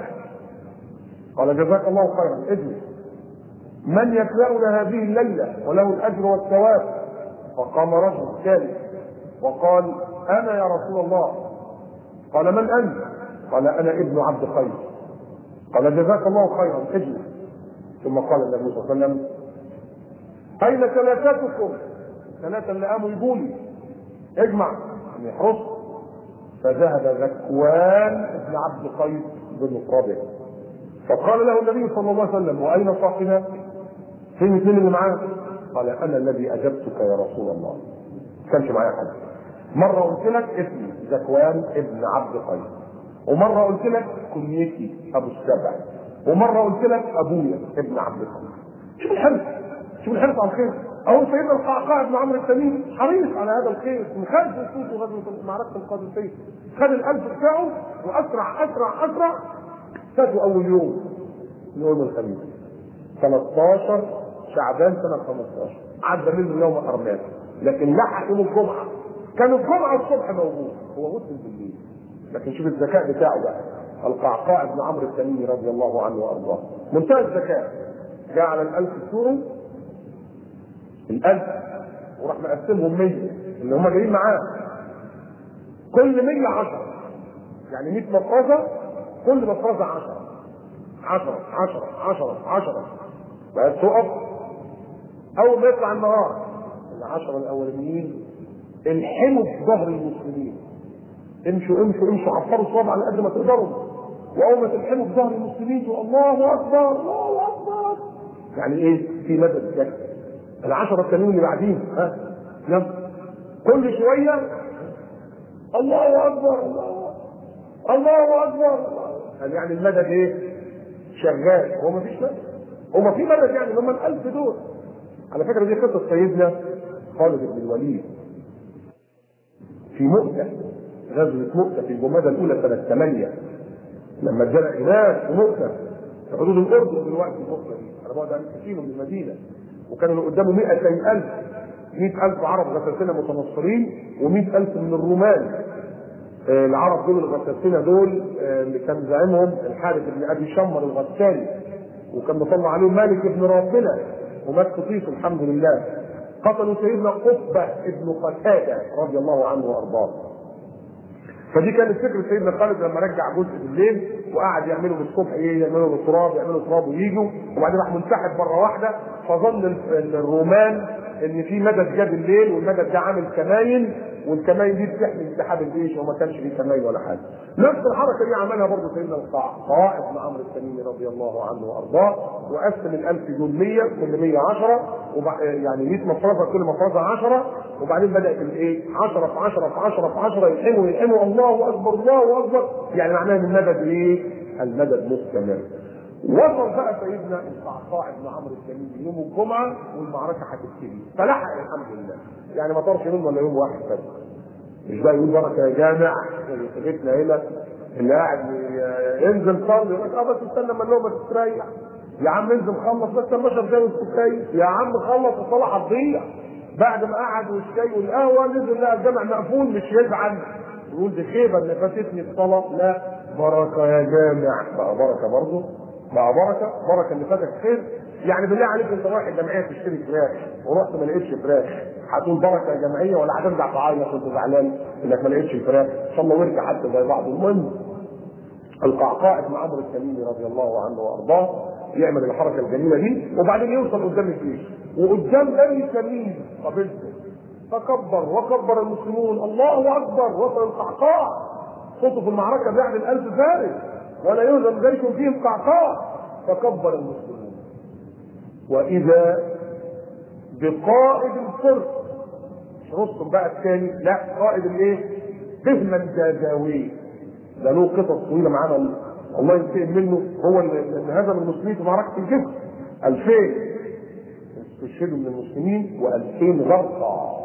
قال جزاك الله خيرا اجلس من يكلأنا هذه الليله وله الاجر والثواب فقام رجل ثالث وقال انا يا رسول الله قال من انت؟ قال انا ابن عبد قيس قال جزاك الله خيرا اجلس ثم قال النبي صلى الله عليه وسلم اين ثلاثتكم؟ ثلاثه اللي قاموا يقولي اجمع ان يحرسوا فذهب ذكوان بن عبد قيس بن قابل فقال له النبي صلى الله عليه وسلم واين صاحبك؟ فين الاثنين اللي معاه؟ قال انا الذي اجبتك يا رسول الله ما كانش معايا حد مره قلت لك اسمي ذكوان ابن عبد قيس ومره قلت لك كنيتي ابو السبع ومره قلت لك ابويا ابن عبد قيس شوف الحرص شوف الحرص على الخير اهو سيدنا القعقاع بن عمرو التميمي حريص على هذا الخير من خارج نصوص غزوه معركه القادسيه خد الالف بتاعه واسرع اسرع اسرع فاتوا اول يوم يوم الخميس 13 شعبان سنه 15 عدى منه يوم ارماس لكن لحق يوم الجمعه كان الجمعه الصبح موجود هو مسلم بالليل لكن شوف الذكاء بتاعه بقى القعقاع بن عمرو التميمي رضي الله عنه وارضاه منتهى الذكاء جاء على الالف السوري الالف وراح مقسمهم 100 اللي هم جايين معاه كل 100 10 يعني 100 مفرزه كل مفرزه 10 10 10 10 10 بقت تقف اول ما يطلع النهار العشرة الاولانيين الحموا في ظهر المسلمين امشوا امشوا امشوا عبروا الصواب على قد ما تقدروا واول ما تلحموا في ظهر المسلمين تقول الله اكبر الله اكبر يعني ايه في مدد كده العشرة التانيين اللي بعدين ها يلا كل شوية الله أكبر الله الله أكبر قال يعني المدد إيه؟ شغال هو ما فيش مدد هو ما في مدد يعني هم الألف دول على فكرة دي قصة سيدنا خالد بن الوليد في مؤتة غزوة مؤتة في الجمادى الأولى سنة 8 لما اتجلى هناك في مؤتة في حدود الأردن دلوقتي مؤتة دي على بعد 1000 كيلو من المدينة وكانوا قدامه 200000 100000 عرب غساسنة متنصرين و100000 من الرومان آه العرب دول الغساسنة دول آه اللي كان زعيمهم الحارث بن ابي شمر الغساني وكان مطلع عليهم مالك بن رافله ومات قطيف الحمد لله قتلوا سيدنا قطبة ابن قتادة رضي الله عنه وارضاه فدي كانت فكره سيدنا خالد لما رجع جزء بالليل وقعد يعملوا بالصبح ايه يعملوا بالتراب يعملوا تراب ويجوا وبعدين راح منسحب مره واحده فظن الرومان ان في مدد جه بالليل والمدد ده عامل كماين والكماين دي بتحمي انسحاب الجيش وما كانش فيه كماين ولا حاجه. نفس الحركه دي عملها برضه سيدنا القعقاع ابن عمرو التميمي رضي الله عنه وارضاه وقسم الالف دول 100 كل 100 10 وبع... يعني 100 مفرزه كل مفرزه 10 وبعدين بدات الايه 10 في 10 في 10 في 10 يلحموا يلحموا الله اكبر الله اكبر يعني معناها ان المدد ايه؟ المدد مستمر. وصل بقى سيدنا القعقاع بن عمرو التميمي يوم الجمعه والمعركه هتبتدي فلحق الحمد لله يعني ما طارش يوم ولا يوم واحد بس مش بقى يقول بركه يا جامع في بيتنا هنا اللي قاعد ينزل صلي يقول لك اه بس استنى ما النوم تستريح يا عم انزل خلص بس لما اشرب شاي والسكاي يا عم خلص الصلاه هتضيع بعد ما قعد والشاي والقهوه نزل لقى الجامع مقفول مش يزعل يقول دي خيبه اللي فاتتني الصلاه لا بركه يا جامع بقى بركه برضه بقى بركه بركه اللي فاتك خير يعني بالله عليك انت رايح الجمعيه تشتري فراخ ورحت ما لقيتش فراخ هتقول بركه جمعيه ولا هترجع تعيط وانت زعلان انك ما لقيتش الفراخ ان شاء الله وارجع حتى زي بعض المهم القعقاع بن عمرو التميمي رضي الله عنه وارضاه يعمل الحركه الجميله دي وبعدين يوصل قدام الجيش وقدام بني تميم قبيلته فكبر وكبر المسلمون الله اكبر وصل القعقاع صوته في المعركه بيعمل ألف فارس ولا يهزم جيش فيهم قعقاع فكبر المسلمون واذا بقائد الفرس رستم بقى الثاني لا قائد الايه؟ فهما جازاوي ده له قصص طويله معانا الله ينتقم منه هو اللي هزم المسلمين في معركه الجسر 2000 استشهدوا من المسلمين و2000 غرقى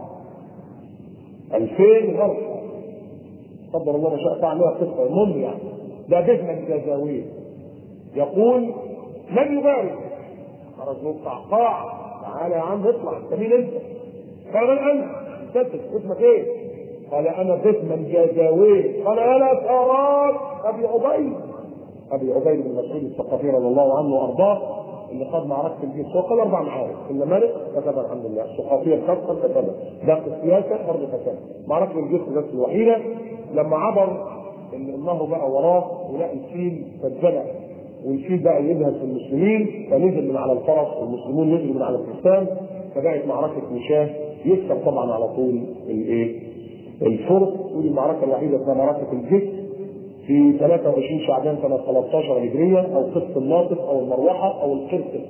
2000 غرقى قدر الله ما شاء فعل لها قصه المهم يعني ده فهما جازاوي يقول من يبارك خرج له قعقاع تعالى يا عم اطلع انت مين انت؟ قال انت انت اسمك ايه؟ قال انا بسما جازاوي قال انا سارات ابي عبيد ابي عبيد بن مسعود الثقفي رضي الله عنه وارضاه اللي خد معركه الجيش وقال اربع معارك ان ملك كتب الحمد لله الثقافيه الخاصه كتب باقي السياسه برضه كتب معركه الجيش بس الوحيده لما عبر النهر بقى وراه ولقى الفيل فاتزنق والفيل بقى يذهب في المسلمين فنزل من على الفرس والمسلمون نزلوا من على الفرسان فبقت معركه مشاه يكسب طبعا على طول الايه؟ الفرس ودي المعركه الوحيده اسمها معركه الجسر في 23 شعبان سنه 13 هجريه او قسط الناطق او المروحه او القرطس.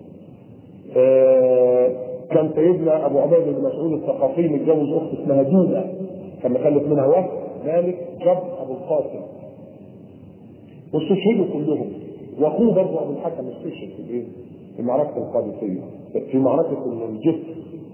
آه كان سيدنا ابو عبيده بن مسعود الثقفي متجوز اخت اسمها دوله كان مخلف منها وهب مالك جب ابو القاسم. واستشهدوا كلهم واخوه برضه ابو الحكم استشهد في الايه؟ في معركه القادسيه في معركه الجسر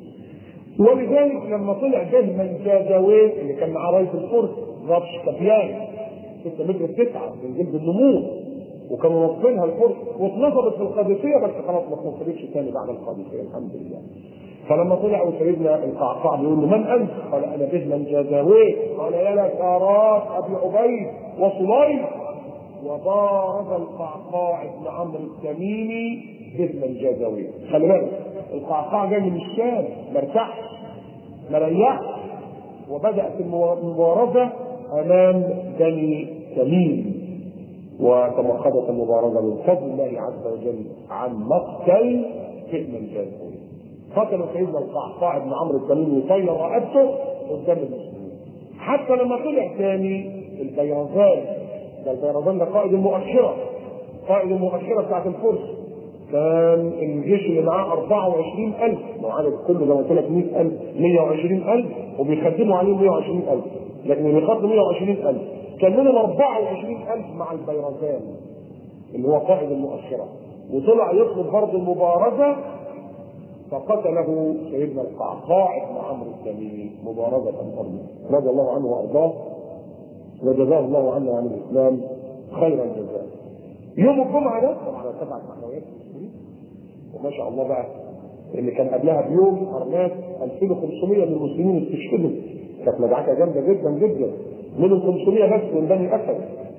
ولذلك لما طلع دهما جازاوي اللي كان معاه رئيس الفرس رابش كابيان 6 متر بتسعه من جلد النمور وكانوا نصبينها الفرس واتنصبت في القادسيه بس خلاص ما اتنصبتش تاني بعد القادسيه الحمد لله. فلما طلع وسيدنا القعقاع بيقول له من انت؟ قال انا دهما جازاوي قال يا لسارات ابي عبيد وصليم وبارز القعقاع بن عمرو التميمي دهما جازاوي خلي بالك القعقاع جاي من الشام ما ارتاحش ما ريحش وبدات المبارزه امام بني تميم وتمخضت المبارزه من فضل الله عز وجل عن مقتل فئم الجازوي قتل سيدنا القعقاع بن عمرو التميمي طير رقبته قدام المسلمين حتى لما طلع ثاني البيرزان ده البيرزان ده قائد المؤشره قائد المؤشره بتاعت الفرس كان الجيش اللي معاه 24000 لو عدد كله زي ما قلت لك 100000 120000 وبيخدموا عليهم 120000 لكن اللي خد 120000 كان منهم 24000 مع البيرزان اللي هو قائد المؤشرة وطلع يطلب برضه المبارزة فقتله سيدنا القعقاع بن عمرو التميمي مبارزة أرضه رضي الله عنه وأرضاه وجزاه الله عنا وعن الإسلام خير الجزاء يوم الجمعة ده طبعا سبع معنويات المسلمين وما شاء الله بقى اللي كان قبلها بيوم ارمات 2500 من المسلمين استشهدوا كانت مدعكه جامده جدا جدا منهم 500 بس من بني اسد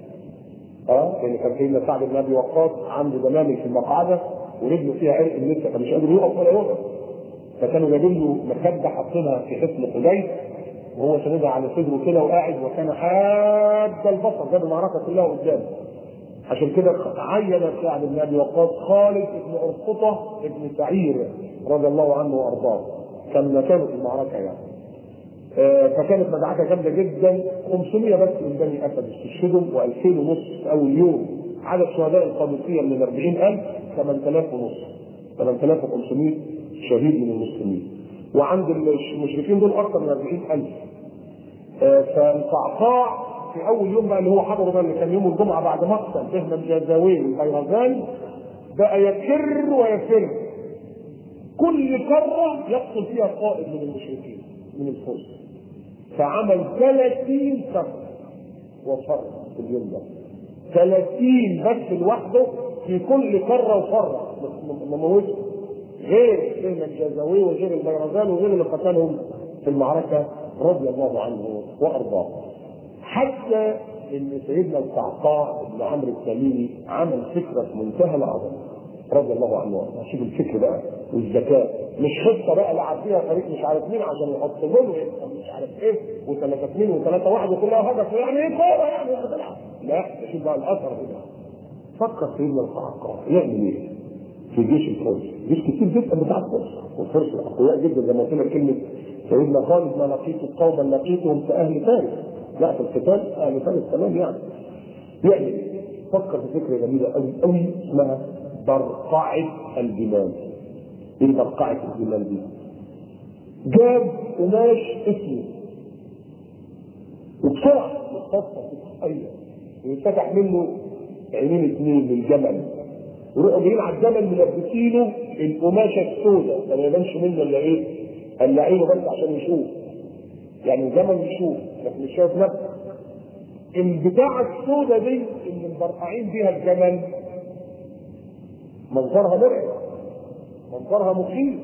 اه لان كان سيدنا سعد بن ابي وقاص عنده دمامل في المقعده ورجله فيها عرق لسه فمش قادر يقف ولا يقف فكانوا جايبين له مخده حاطينها في حصن حديث وهو سندها على صدره كده وقاعد وكان حاد البصر جاب المعركه كلها قدامه عشان كده عين سعد بن ابي وقاص خالد بن ارقطه بن سعير رضي الله عنه وارضاه كان مكانه في المعركه يعني آه فكانت مدعكه جامده جدا 500 بس من بني اسد استشهدوا و2000 ونص اول يوم عدد شهداء القادسيه من 40000 8000 ونص 8500 شهيد من المسلمين وعند المشركين دول اكثر من 40000 آه فالقعقاع في اول يوم بقى اللي هو حضره ده اللي كان يوم الجمعه بعد مقتل فهم الجازاوي والبيرزان بقى يكر ويفر كل كره يقتل فيها قائد من المشركين من الفرس فعمل 30 سنه وفر في اليوم ده 30 بس لوحده في كل كره وفره ما موتش غير فهم الجازاوي وغير البيرزان وغير اللي قتلهم في المعركه رضي الله عنه وارضاه حتى ان سيدنا القعقاع بن عمرو التميمي عمل فكره في منتهى العظمه رضي الله عنه وارضاه شوف الفكر بقى والذكاء مش خطه بقى لعب فيها فريق مش عارف مين عشان يحط جول ويكسب مش عارف ايه وثلاثه اثنين وثلاثه واحد وكلها هدف يعني ايه كوره يعني هتلعب لا شوف بقى الاثر هنا فكر سيدنا القعقاع يعمل ايه؟ في جيش الفرس جيش كتير جدا بتاع الفرس والفرس اقوياء جدا زي ما قلت لك كلمه سيدنا خالد ما لقيت قوما لقيتهم كاهل فارس لا في القتال اهل فارس تمام يعني يعني فكر في فكره جميله قوي قوي اسمها برقعه الجمال ايه برقعه الجمال دي؟ جاب قماش اسود وبسرعه يتفصل تتحير ويتفتح منه عينين اثنين للجمل ويروحوا جايين على الجمل ملبسينه القماشه السوداء ما يبانش منه الا ايه؟ الا عينه بس عشان يشوف يعني الجمل يشوف لكن مش شايف نفسه البتاعه السوداء دي اللي مبرقعين بيها الجمل منظرها مرعب منظرها مخيف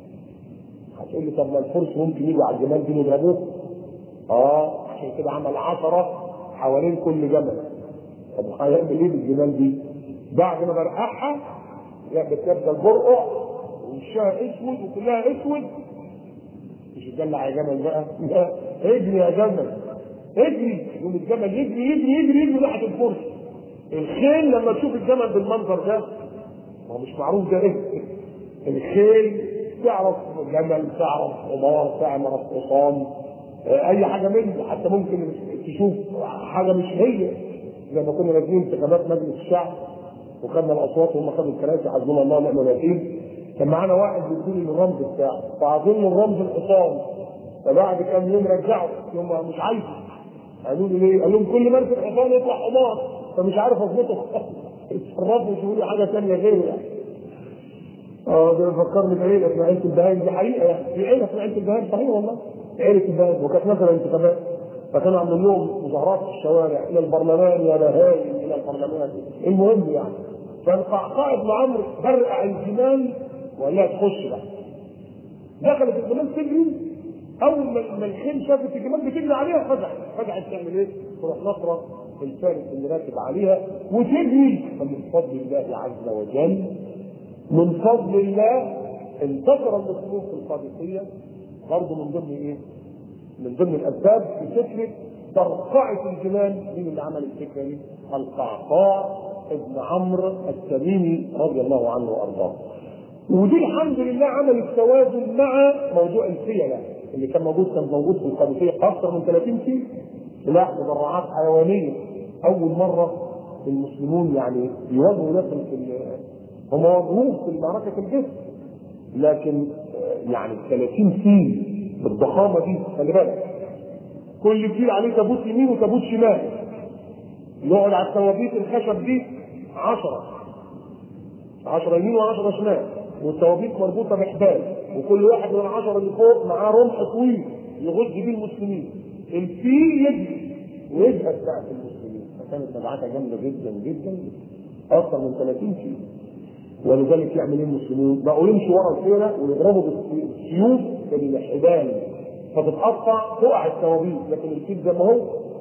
هتقول لي طب ما الفرس ممكن يجوا على الجمال دي يضربوه اه عشان كده عمل عشرة حوالين كل جمل طب هيعمل ايه بالجمال دي؟ بعد ما برقعها بتبدا البرقع ووشها اسود وكلها اسود مش يدلع يا جمل بقى لا اجري يا جمل اجري يقوم الجمل يجري يجري يجري يجري ناحيه الفرس الخيل لما تشوف الجمل بالمنظر ده ما هو مش معروف ده ايه الخيل تعرف جمل تعرف حمار تعرف حصان اي حاجه منه حتى ممكن تشوف حاجه مش هي زي ما كنا نازلين انتخابات مجلس الشعب وخدنا الاصوات وهم خدوا الكراسي حسبنا الله ونعم الوكيل كان معانا واحد بيدوني الرمز بتاعه فاعطوني الرمز الحصان فبعد كام يوم رجعوا يوم مش عايزه قالوا لي ليه؟ قال لهم كل ما امسك حصان يطلع حمار فمش عارف اظبطه اتصرفوا وشوفوا لي حاجه ثانيه غيره يعني اه ده فكرني بعيله في عيله البهايم دي حقيقه يعني في عيله في عيله البهايم صحيح والله عيله البهايم وكانت مثلا انتخابات فكانوا عاملين لهم مظاهرات في الشوارع الى البرلمان يا بهايم الى البرلمان المهم يعني فالقعقاع ابن عمرو برقع الجمال وقال لها تخش بقى دخلت الجمال تجري اول ما الخيل شافت الجمال بتجري عليها فزعت فزعت تعمل ايه؟ تروح نصره الفارس اللي راكب عليها وتجري فمن فضل الله عز وجل من فضل الله انتصر المسلمون في القادسيه برضه من ضمن ايه؟ من ضمن الاسباب في فكره ترقعه الجمال مين اللي عمل الفكره دي؟ القعقاع ابن عمرو التميمي رضي الله عنه وارضاه. ودي الحمد لله عملت توازن مع موضوع الفيله اللي كان موجود كان موجود في القادسيه اكثر من 30 فيل سلاح مدرعات حيوانيه اول مره المسلمون يعني يواجهوا نفسهم في هم واجهوه في معركه الجسر لكن يعني 30 فيل بالضخامه دي خلي بالك كل فيل عليه تابوت يمين وتابوت شمال يقعد على التوابيت الخشب دي 10 10 يمين و10 شمال والتوابيت مربوطه بحبال وكل واحد من العشره اللي فوق معاه رمح طويل يغز بيه المسلمين الفيل يجري ويزهد بقى في المسلمين فكانت مدعكه جامده جدا جدا اكثر من 30 فيل ولذلك يعمل ايه المسلمين؟ بقوا يمشوا ورا الفيله ويضربوا بالسيوف بالحبال فتتقطع تقع التوابيت لكن الفيل زي ما هو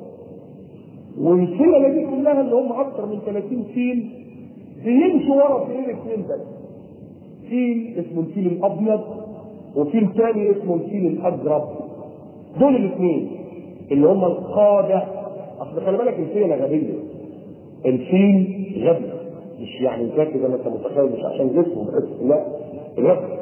والفيله دي كلها اللي هم اكثر من 30 فيل بيمشوا ورا فيل اثنين بس فيل اسمه الفيل الابيض وفيل ثاني اسمه الفيل الاجرب دول الاثنين اللي هم القاده اصل خلي بالك الفيله غبيه الفيل غبي مش يعني ذكي زي ما انت متخيل مش عشان جسمه بس لا غبي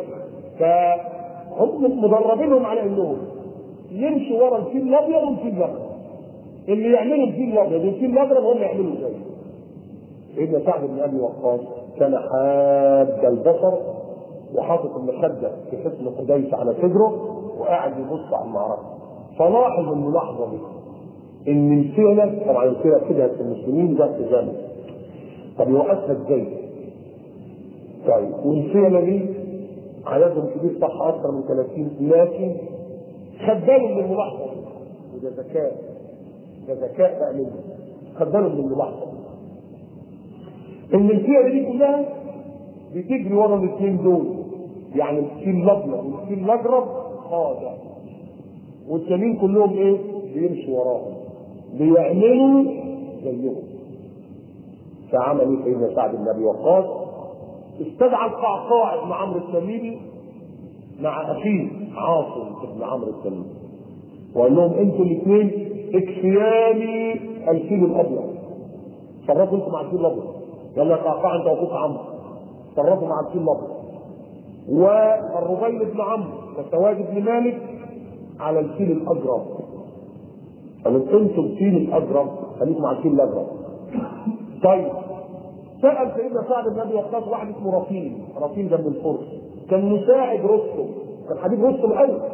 فهم مدربينهم على انهم يمشوا ورا الفيل الابيض والفيل الاخضر اللي يعملوا الفيل الابيض والفيل الاجرب هم يعملوا زيه سيدنا سعد بن ابي وقاص كان حاد البصر وحاطط المخده في حصن قديس على صدره وقاعد يبص على المعركه فلاحظ الملاحظه دي ان الفيله طبعا الفيله كده في المسلمين ده التزام طب يوقفها ازاي؟ طيب والفيله دي عددهم كبير صح اكثر من 30 لكن خد باله من الملاحظه دي وده ذكاء ده ذكاء بقى منه خد باله من الملاحظه دي ان الفئه دي كلها بتجري ورا الاثنين دول يعني الفيل الابيض والفيل الاجرب خاضع والتانيين كلهم ايه؟ بيمشوا وراهم بيعملوا زيهم فعمل ايه سيدنا سعد بن ابي وقاص؟ استدعى القعقاع بن عمرو التميمي مع اخيه عاصم بن عمرو التميمي وقال لهم انتوا الاثنين اكفياني الفيل الابيض تصرفوا انتوا مع الفيل الابيض يلا يا قعقاع انت واخوك عمرو تصرفوا مع الفيل الابيض والربيع بن عمرو وسواد بن مالك على الفيل الاجرب قالوا انتوا الفيل الاجرب خليكم مع الفيل الاجرب طيب سأل سيدنا سعد بن ابي وقاص واحد اسمه رفيل رفيل ده من الفرس كان مساعد رستم كان حبيب رستم قوي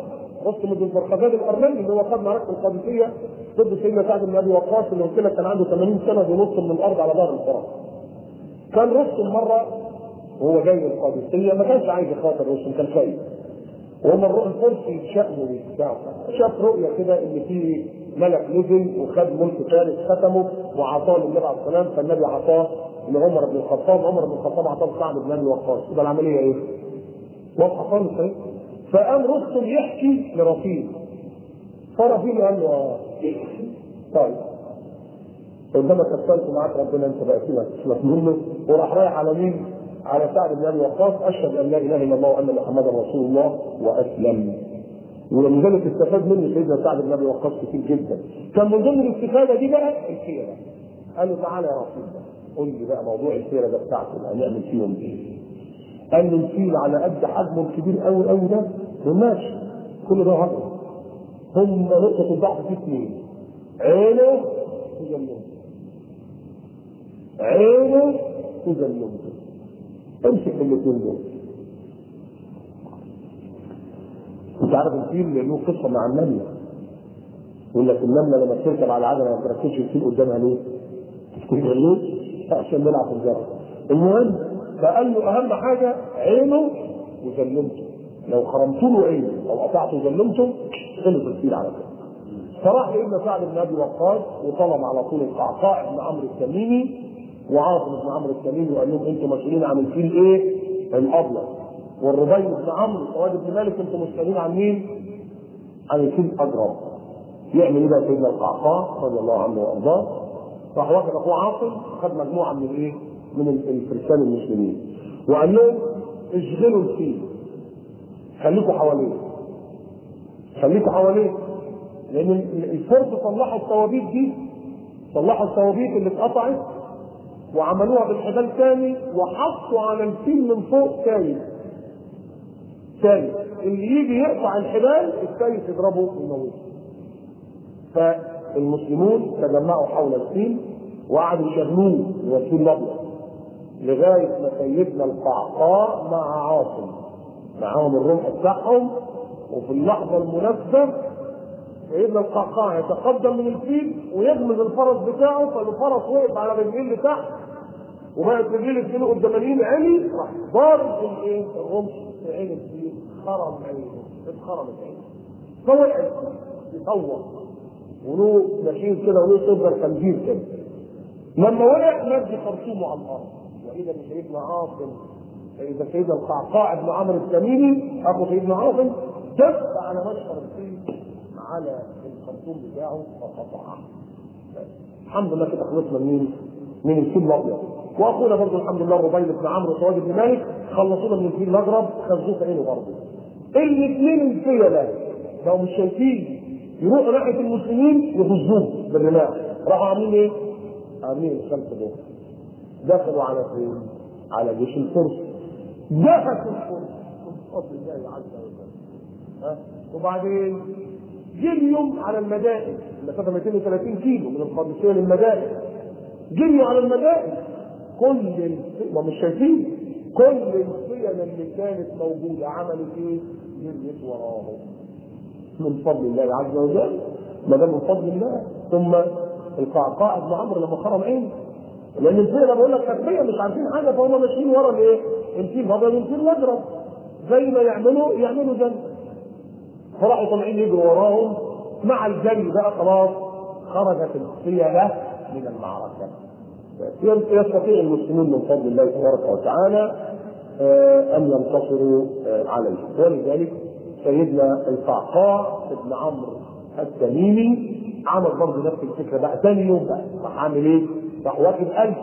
رستم بن فرخزاد الارمني اللي هو خد معركه القادسيه ضد سيدنا سعد بن ابي وقاص اللي قلت لك كان عنده 80 سنه بينط من الارض على ظهر الفرس. كان رستم مره وهو جاي من القادسيه ما كانش عايز يخاطر رستم كان خايف. وهم الروح الفرسي شأنه بتاعه شاف رؤيه كده ان في ملك نزل وخد ملك ثالث ختمه وعطاه للنبي عليه السلام فالنبي عطاه لعمر بن الخطاب عمر بن الخطاب عطاه سعد بن ابي وقاص يبقى العمليه ايه؟ واضحه خالص اهي فقام رستم يحكي لرفيق فرفيق قال له آه. طيب قدامك كسرت معاك ربنا انت بقى سيبك سيبك منه وراح رايح على مين؟ على سعد بن ابي وقاص اشهد ان لا اله الا الله وان محمدا رسول الله واسلم ولذلك استفاد منه سيدنا سعد بن ابي وقاص كتير جدا كان من ضمن الاستفاده دي بقى السيره قال له تعالى يا رسول الله قول لي بقى موضوع السيره ده بتاعته هنعمل فيهم ايه؟ قال له الفيل على قد حجمه الكبير قوي قوي ده وماشي كل ده هضم هم نقطة الضعف في اثنين عينه وجنبه عينه وجنبه امسك الاثنين دول انت عارف الفيل له قصة مع النملة يقول لك النملة لما تركب على العجلة ما تركبش الفيل قدامها ليه؟ تفتكر ليه؟ عشان نلعب في الجرة المهم فقال له اهم حاجه عينه وزلمته لو خرمت له عينه او قطعته وزلمته خلص الفيل على كده فراح لابن سعد بن ابي وقاص وطلب على طول القعقاع بن عمرو التميمي وعاصم بن عمرو التميمي وقال لهم انتم مسؤولين عن الفيل ايه؟ الابيض والربيع بن عمرو سواد بن مالك انتم مسؤولين عن مين؟ عن الفيل الاجرب يعمل ايه بقى سيدنا القعقاع رضي الله عنه وارضاه راح واخد اخوه عاصم خد مجموعه من الايه؟ من الفرسان المسلمين وقال لهم اشغلوا الفيل خليكوا حواليه خليكوا حواليه لان الفرس صلحوا الصوابيط دي صلحوا الصوابيط اللي اتقطعت وعملوها بالحبال تاني وحطوا على الفيل من فوق تاني تاني اللي يجي يقطع الحبال التاني يضربه ويموته فالمسلمون تجمعوا حول الفيل وقعدوا يشغلوه الفيل الابيض لغايه ما سيدنا القعقاع مع عاصم معاهم الرمح بتاعهم وفي اللحظه المناسبه سيدنا القعقاع يتقدم من الفيل ويغمز الفرس بتاعه فالفرس وقف على رجلين لتحت وبقت رجلين الفيل قدامانين عيني راح ضارب الايه الرمح في عين الفيل خرم عينه اتخرمت عينه فوقعت يصور وله نشيد كده وله صدر خنزير كده لما وقع مد خرطومه على الارض واذا بسيدنا عاصم اذا سيدنا القعقاع بن عمرو التميمي اخو سيدنا عاصم دب على مشهر الفيل على الخرطوم بتاعه فقطعه الحمد لله كده خلصنا من من الفيل الابيض واخونا برضه الحمد لله ربيع بن عمرو وسواد بن مالك خلصونا من الفيل الاجرب خزوه في عينه برضه الاثنين الفيلة لو مش شايفين يروحوا ناحيه المسلمين يغزوهم بالرماح راحوا عاملين ايه؟ عاملين الخلف دول دخلوا على فين؟ على جيش الفرس دخلوا الفرس بفضل الله عز وجل ها وبعدين جريوا على المدائن مسافه 230 كيلو من القادسيه للمدائن جريوا على المدائن كل الف... ومش شايفين كل الفيل اللي كانت موجوده عملت ايه؟ جريت وراهم من فضل الله عز وجل ما ده من فضل الله ثم القعقاع بن عمرو لما خرم عينه لان الفيل انا بقول لك تكفيه مش عارفين حاجه فهم ماشيين ورا الايه؟ الفيل الابيض والفيل الاجرب زي ما يعملوا يعملوا ذنب فراحوا طالعين يجروا وراهم مع الجري بقى خلاص خرجت الفيلة من المعركة يستطيع المسلمون من فضل الله تبارك وتعالى أن ينتصروا عليه ولذلك سيدنا القعقاع بن عمرو التميمي عمل برضه نفس الفكره بقى ثاني يوم بقى راح عامل ايه؟ راح واخد ألف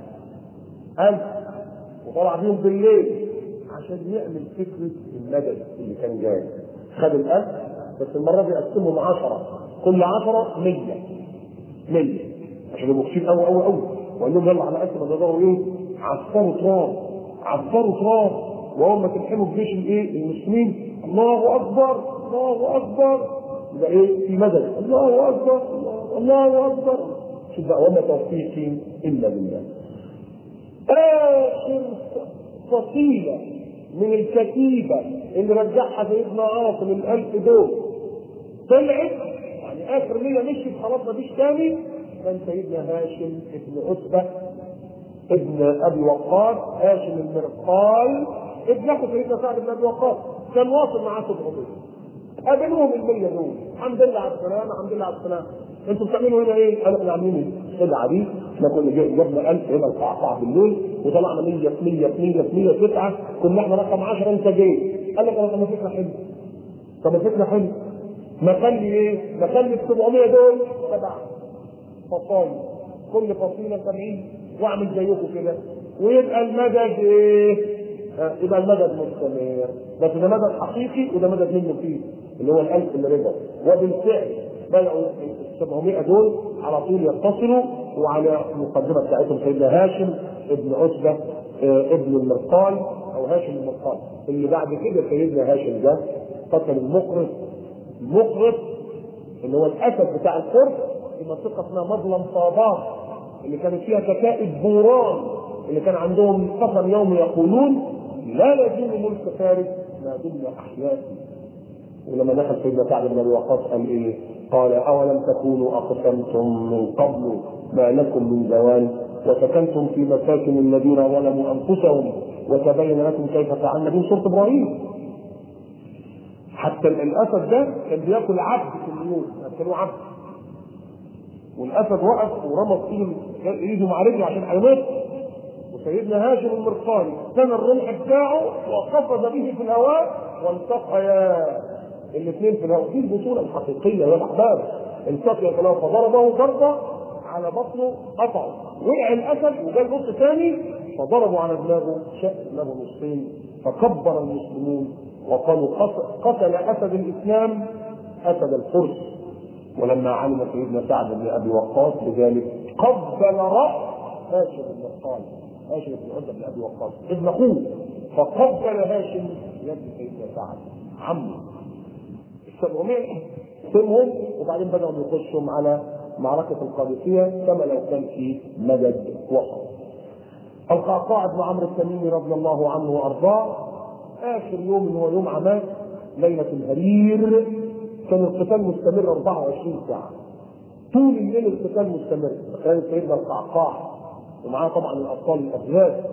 ألف وطلع بيهم بالليل عشان يعمل فكره المدد اللي كان جاي خد الألف بس المرة دي قسمهم 10 كل 10 100 100 عشان يبقوا كتير قوي قوي قوي وقال لهم يلا على قد ما تقدروا ايه عصروا تراب عصروا تراب وهم تلحموا بجيش الايه المسلمين الله اكبر الله اكبر يبقى ايه في مدد الله اكبر الله اكبر شوف بقى وما توفيقي الا بالله اخر فصيله من الكتيبه اللي رجعها سيدنا عاصم الالف دول طلعت يعني اخر 100 مشيت خلاص مفيش تاني كان سيدنا هاشم ابن عتبه ابن ابي وقاص هاشم المرقال ابن اخو سيدنا سعد بن ابي وقاص كان واصل معاه 700 قابلوهم المية دول الحمد لله على السلامة الحمد لله على السلامة انتوا بتعملوا هنا ايه؟ قالوا احنا عاملين الخدعة دي احنا كنا جاي- جبنا 1000 هنا القعقاع بالليل وطلعنا 100 في 100 في 100 في 100 9 كنا احنا رقم 10 انت جاي قال لك طب ما فكرة حلوة طب ما فكرة حلوة ما خلي ايه؟ ما خلي ال 700 دول سبع فصائل كل فصيلة 70 واعمل زيكم كده ويبقى المدد ايه؟ آه، يبقى المدد مستمر بس ده مدد حقيقي وده مدد منه فيه اللي هو الألف اللي رجع وبالفعل بدأوا ال 700 دول على طول يتصلوا وعلى المقدمة بتاعتهم سيدنا هاشم ابن عتبة آه، ابن المرقال أو هاشم المرقال اللي بعد كده سيدنا هاشم ده قتل المقرص المقرص اللي هو الاسد بتاع القرص في منطقه اسمها مظلم صابات اللي كانت فيها كتائب بوران اللي كان عندهم سفر يوم يقولون لا يزول ملك فارس ما دمنا احياء ولما دخل سيدنا سعد بن ابي وقاص قال ايه؟ قال اولم تكونوا اقسمتم من قبل ما لكم من زوال وسكنتم في مساكن الذين ظلموا انفسهم وتبين لكم كيف فعلنا بهم سوره ابراهيم حتى الاسد ده كان بياكل عبد في اليوم كانوا عبد والاسد وقف ورمى ايده ايده مع رجله عشان هيموت وسيدنا هاشم المرقاني كان الرمح بتاعه وقفز به في الهواء والتقيا الاثنين في الهواء دي البطوله الحقيقيه يا الاحباب التقيا في الهواء فضربه ضربه على بطنه قطعه وقع الاسد وجاء نص ثاني فضربوا على دماغه شق دماغه نصين فكبر المسلمون وقالوا قتل- قتل اسد الاسلام اسد الفرس ولما علم سيدنا سعد بن ابي وقاص بذلك قبل راس هاشم بن القال هاشم بن عتبه بن ابي وقاص ابن اخوه فقبل هاشم يد سيدنا سعد عمه السبعمائة سمهم وبعدين بدأوا يخشوا على معركة القادسية كما لو كان في مدد وسط. القعقاع بن عمرو التميمي رضي الله عنه وأرضاه آخر يوم هو يوم عماد ليلة الهرير كان القتال مستمر 24 ساعة. طول الليل القتال مستمر كان سيدنا القعقاع ومعاه طبعا الأبطال الأبيات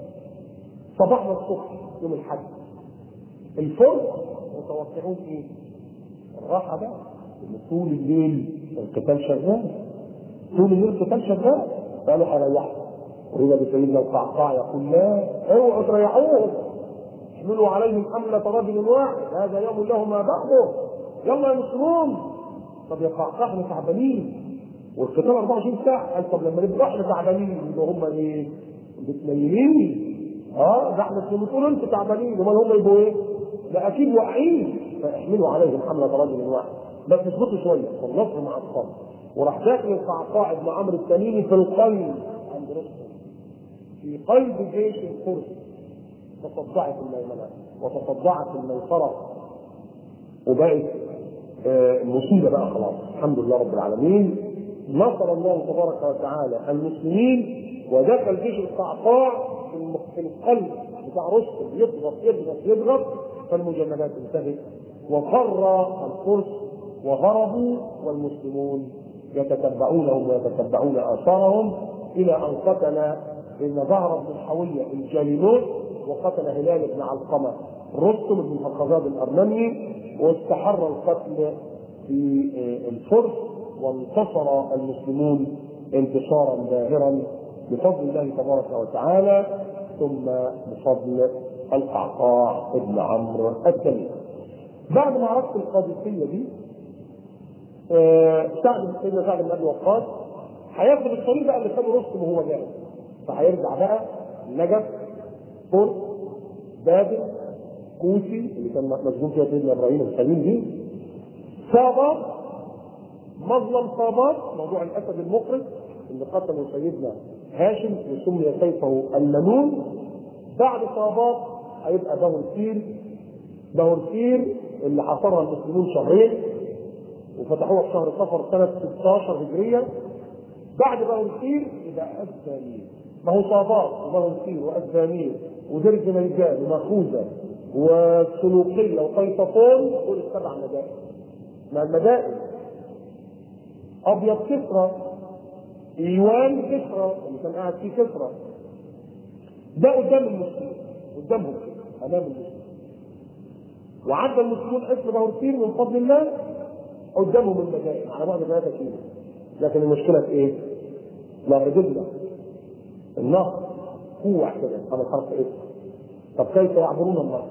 صباحنا الصبح يوم الحج الفرس متوقعون ايه؟ الراحة بقى إن طول الليل القتال شغال طول الليل القتال شغال قالوا هريحهم وإذا بسيدنا القعقاع يقول لا اوعوا تريحوهم احملوا عليهم حملة رجل واحد هذا يوم له ما بعده يلا يا مسلمون طب يا قعقاع احنا تعبانين والقتال 24 ساعة قال طب لما نبقى احنا تعبانين يبقى هم ايه؟ بتنيمين اه ده احنا بتقولوا انتوا تعبانين امال هم يبقوا ايه؟ ده اكيد واقعين فاحملوا عليهم حملة رجل واحد بس اصبروا شويه والنصر مع الصبر وراح داخل القعقاع بن عمرو التميمي في القلب عند رستم في قلب جيش الفرس تصدعت الميمنه وتصدعت الميسره وبقت آه، مصيبه بقى خلاص الحمد لله رب العالمين نصر الله تبارك وتعالى المسلمين ودخل جيش القعقاع في الم- في القلب بتاع رستم يضغط يضغط يضغط فالمجندات انتهت وفر الفرس وهربوا والمسلمون يتتبعونهم ويتتبعون اثارهم الى ان قتل ابن ظهر بن الحويه الجالينوس وقتل هلال بن علقمه رستم بن الخزاز الارمني واستحر القتل في الفرس وانتصر المسلمون انتصارا باهرا بفضل الله تبارك وتعالى ثم بفضل القعقاع ابن عمرو التميمي. بعد معركه القادسيه دي آه، سعد سيدنا سعد بن ابي وقاص هياخد الطريق بقى اللي خده رستم وهو جاي فهيرجع بقى نجف فرس بابل كوسي اللي كان مسجون فيها سيدنا ابراهيم الخليل دي صابات مظلم صابات موضوع الاسد المقرض اللي قتله سيدنا هاشم وسمي سيفه المنون بعد صابات هيبقى بهرسير بهرسير اللي حاصرها المسلمون شهرين وفتحوها في شهر صفر سنة 16 هجرية بعد بهرسير يبقى أزانير ما هو صابات وبهرسير وأزانير ودرج ميجان ومخوذة والسلوقية وقيصفون دول السبع مدائن مع المدائن ابيض كسرى ايوان كسرى اللي كان قاعد فيه كسرى ده قدام المسلمين قدامهم كده امام المسلمين وعدى المسلمون اسم دورتين من فضل الله قدامهم المدائن على بعد 3 كيلو لكن المشكله في ايه؟ نهر دجله النهر كوع كده هذا حرف اسم طب كيف يعبرون النهر؟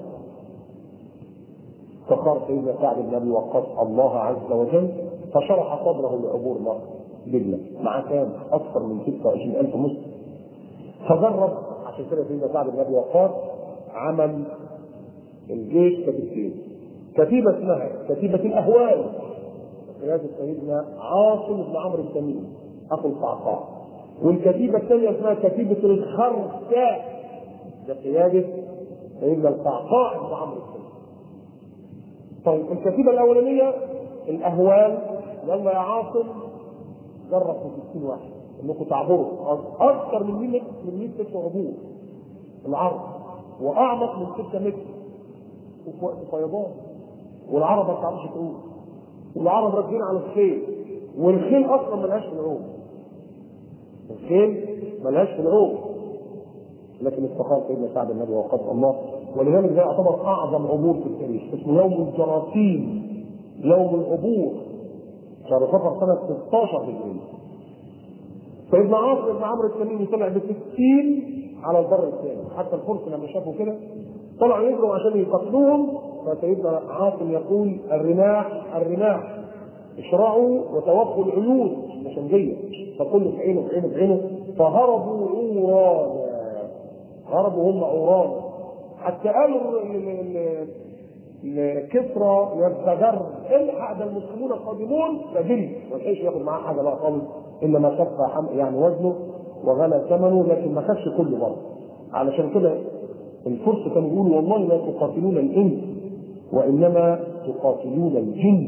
فقال سيدنا سعد بن ابي وقاص الله عز وجل فشرح صدره لعبور نهر دجله مع كام؟ اكثر من 26000 مسلم فجرب عشان كده سيدنا سعد بن ابي وقاص عمل الجيش كتيبتين كتيبه اسمها كتيبه الاهوال قيادة سيدنا عاصم بن عمرو التميمي اخو القعقاع والكتيبه الثانيه اسمها كتيبه الخرساء بقياده سيدنا القعقاع بن عمرو التميمي طيب الكتيبه الاولانيه الاهوال يلا يا عاصم جرب في 60 واحد انكم تعبروا اكثر من 100 متر من 100 متر عبور العرض واعمق من 6 متر وفي وقت فيضان والعرب ما بتعرفش تعوم والعرب راكبين على الخيل والخيل اصلا ملهاش في العوم الخيل ملهاش في العوم لكن استقام سيدنا سعد النبي وقد الله ولذلك ده يعتبر اعظم عبور في التاريخ اسمه يوم الجراثيم يوم العبور شهر صفر سنه 16 هجريه سيدنا عاصم بن عمرو التميمي طلع ب 60 على البر الثاني حتى الفرس لما شافوا كده طلعوا يجروا عشان يقتلوهم فسيدنا عاصم يقول الرماح الرماح اشرعوا وتوقوا العيون عشان جايه فكل في عينه في عينه في عينه فهربوا عورانا هربوا هم عورانا حتى قالوا لكسرى يبتجر الحق ده المسلمون القادمون فجري ما لحقش ياخد معاه حاجه بقى خالص الا ما كف يعني وزنه وغلى ثمنه لكن ما خدش كله برضه علشان كده الفرس كانوا يقولوا والله لا تقاتلون الانس وانما تقاتلون الجن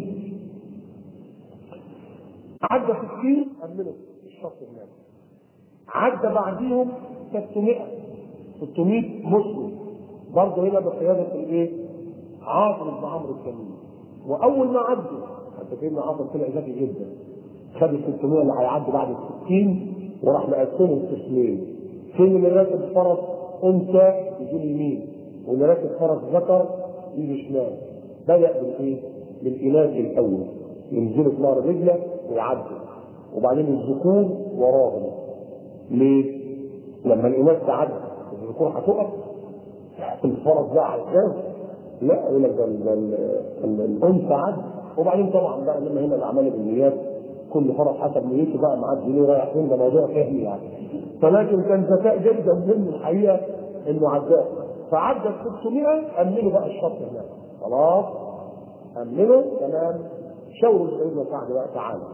عدى 60 امنوا الشط هناك عدى بعديهم 600 600 مسلم برضه هنا بقياده الايه؟ عاصم بن عمرو التميمي واول ما عدوا حتى سيدنا عاصم طلع ذكي جدا خد ال 600 اللي هيعدوا بعد ال 60 وراح مقسمهم قسمين فين اللي راكب فرس انثى يجي يمين واللي راكب فرس ذكر يجي شمال بدا بالايه؟ بالاناث الاول ينزلوا في نهر دجله ويعدوا وبعدين الذكور وراهم ليه؟ لما الاناث تعدي الذكور هتقف الفرس ده عشان لا يقول لك ده الانثى عدى وبعدين طبعا بقى لما هنا الاعمال بالنيات كل فرس حسب نيته بقى معدي ليه رايح فين ده موضوع فهمي يعني فلكن كان ذكاء جدا منه الحقيقه انه عداه فعدى ال 600 امنوا بقى الشط هناك خلاص امنوا تمام شاوروا سيدنا سعد بقى تعالى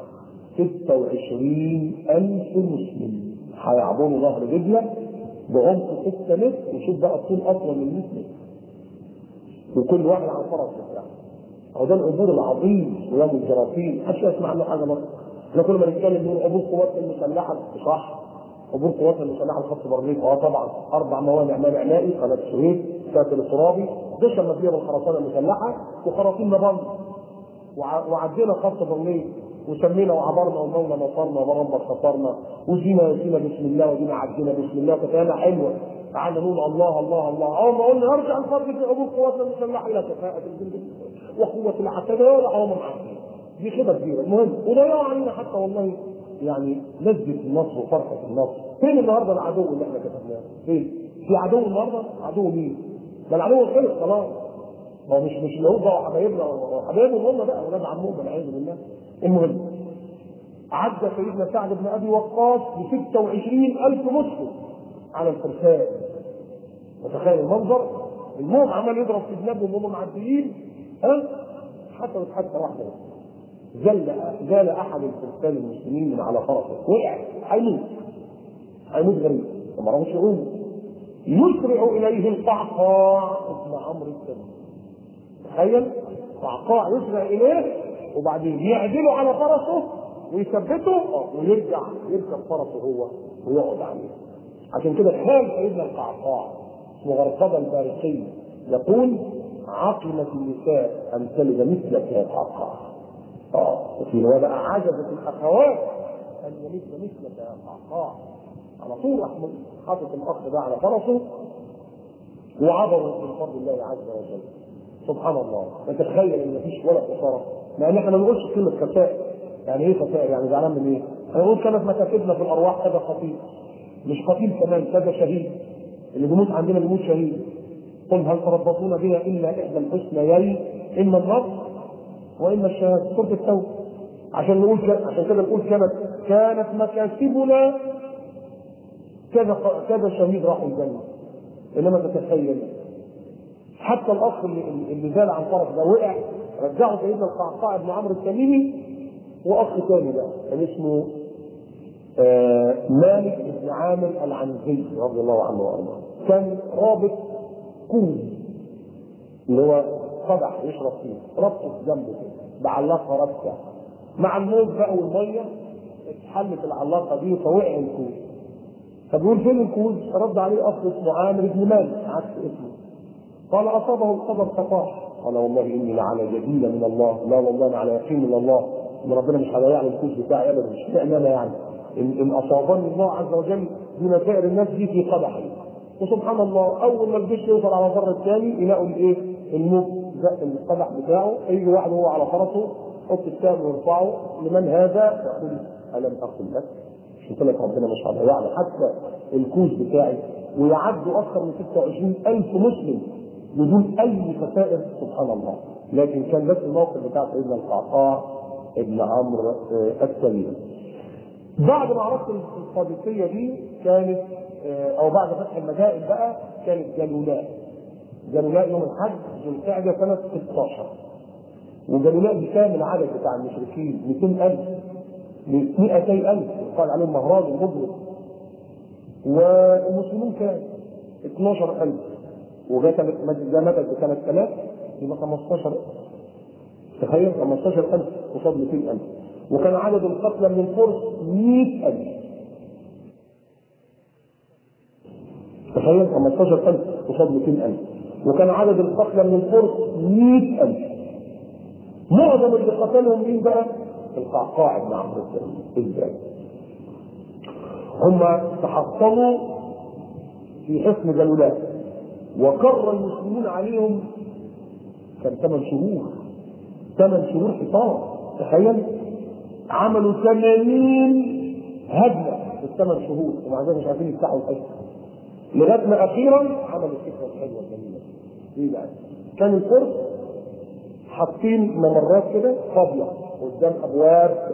26000 مسلم هيعبروا نهر دجله بعمق 6 متر وشوف بقى الطول اطول من 100 متر وكل واحد على الفرس بتاعه هو ده العبور العظيم ويوم الجراثيم محدش يسمع عنه حاجه برضه احنا كل ما نتكلم نقول عبور قوات المسلحه صح عبور قوات المسلحه الخاص بارليف اه طبعا اربع موانع مانع مائي قناه السويس كاتل الترابي دشا مبنيه بالخرسانه المسلحه وخراطيم بند وعدينا خط برليف وسمينا وعبرنا ومونا نصرنا وربنا سطرنا وجينا يجينا بسم الله وجينا عدينا بسم الله كفانا حلوه تعالى نقول الله الله الله اول ما قلنا نرجع نفرق في عبور قواتنا المسلحه الى كفاءه الجند وقوه العتبه ولا هم عارفين دي خبره كبيره المهم وضيعوا علينا حتى والله يعني لذة النصر وفرحة النصر فين النهارده العدو اللي احنا كتبناه؟ فين؟ في عدو النهارده؟ عدو مين؟ ده العدو خلص خلاص هو مش مش اليهود بقى وحبايبنا وحبايبهم هم بقى اولاد عمهم والعياذ بالله المهم عدى سيدنا سعد بن ابي وقاص ب 26000 مسلم على الفرسان متخيل المنظر المهم عمال يضرب في جنابهم وهم معديين ها حصلت حادثه واحده بس زل زال احد الفرسان المسلمين من على فرسه وقع هيموت هيموت غريب ما عرفش يقوم يسرع اليه القعقاع اسم عمرو التميمي تخيل قعقاع يسرع اليه وبعدين يعدله على فرسه ويثبته ويرجع يركب فرسه هو ويقعد عليه عشان كده خال سيدنا القعقاع اسمه غرقبه البارقي يقول عقلت النساء ان تلد مثلك يا قعقاع اه وفي روايه بقى عجبت الاخوات ان يلدن مثلك يا قعقاع على طول راح حاطط الاخ ده على فرسه وعبروا من فضل الله عز وجل سبحان الله نتخيل ان مفيش ولا خساره لان احنا ما بنقولش كلمه خسائر يعني ايه خسائر يعني زعلان من ايه؟ انا بقول كانت مكاتبنا في الارواح كذا قتيل مش قتيل كمان كذا شهيد اللي بيموت عندنا بيموت شهيد قل هل تربصون بنا الا احدى الحسنيين اما النصر واما الشهاده سوره التوبه عشان نقول كده عشان كده نقول كانت كانت مكاسبنا كذا كذا شهيد راحوا الجنه انما تتخيل حتى الاخ اللي اللي زال عن طرف ده وقع رجعه سيدنا القعقاع بن عمرو التميمي واخ تاني بقى كان اسمه آه مالك بن عامر العنزي رضي الله عنه وارضاه كان رابط كوز اللي هو قدح يشرب فيه ربطه في جنبه كده بعلاقه ربطه مع الموت بقى والميه اتحلت العلاقه دي فوقع الكوز فبيقول فين الكوز؟ رد عليه اخ اسمه عامر بن مالك عكس اسمه قال اصابه القدر فطاح قال والله اني لعلى جديله من الله لا والله انا على يقين من الله ان ربنا مش هيضيع لي الكوز بتاعي ابدا مش معنى انا يعني ان, إن اصابني الله عز وجل دون سائر الناس دي في قدحي وسبحان الله اول ما الجيش يوصل على البر الثاني يلاقوا الايه؟ الموت زق القدح بتاعه يجي واحد وهو على فرسه يحط السهم ويرفعه لمن هذا؟ يقول الم اقل لك؟ مش قلت لك ربنا مش هيضيع لي حتى الكوز بتاعي ويعدوا اكثر من 26000 مسلم بدون اي خسائر سبحان الله لكن كان بس الموقف بتاع سيدنا القعقاع ابن عمرو التميمي بعد معركه القادسيه دي كانت او بعد فتح المدائن بقى كانت جلولاء جلولاء يوم الحج ذو القعده سنه 16 وجلولاء دي كان العدد بتاع المشركين 200000 200000 يقال عليهم مهران المبرد والمسلمون كان 12000 وجاء ده مدد ب 3000 يبقى 15 تخيل 15000 قصاد 200000 وكان عدد القتلى من الفرس 100000 تخيل 15000 قصاد 200000 وكان عدد القتلى من الفرس 100000 معظم اللي قتلهم مين بقى؟ القعقاع بن عمرو ازاي؟ هم تحصنوا في حصن جلولات وقر المسلمون عليهم كان ثمان شهور ثمان شهور حصار تخيل عملوا 80 هجمه في الثمان شهور ومع ذلك مش عارفين يفتحوا الحصن لغايه ما اخيرا عملوا الفكره الحلوه الجميله ايه بقى؟ كان الفرس حاطين ممرات كده فاضيه قدام ابواب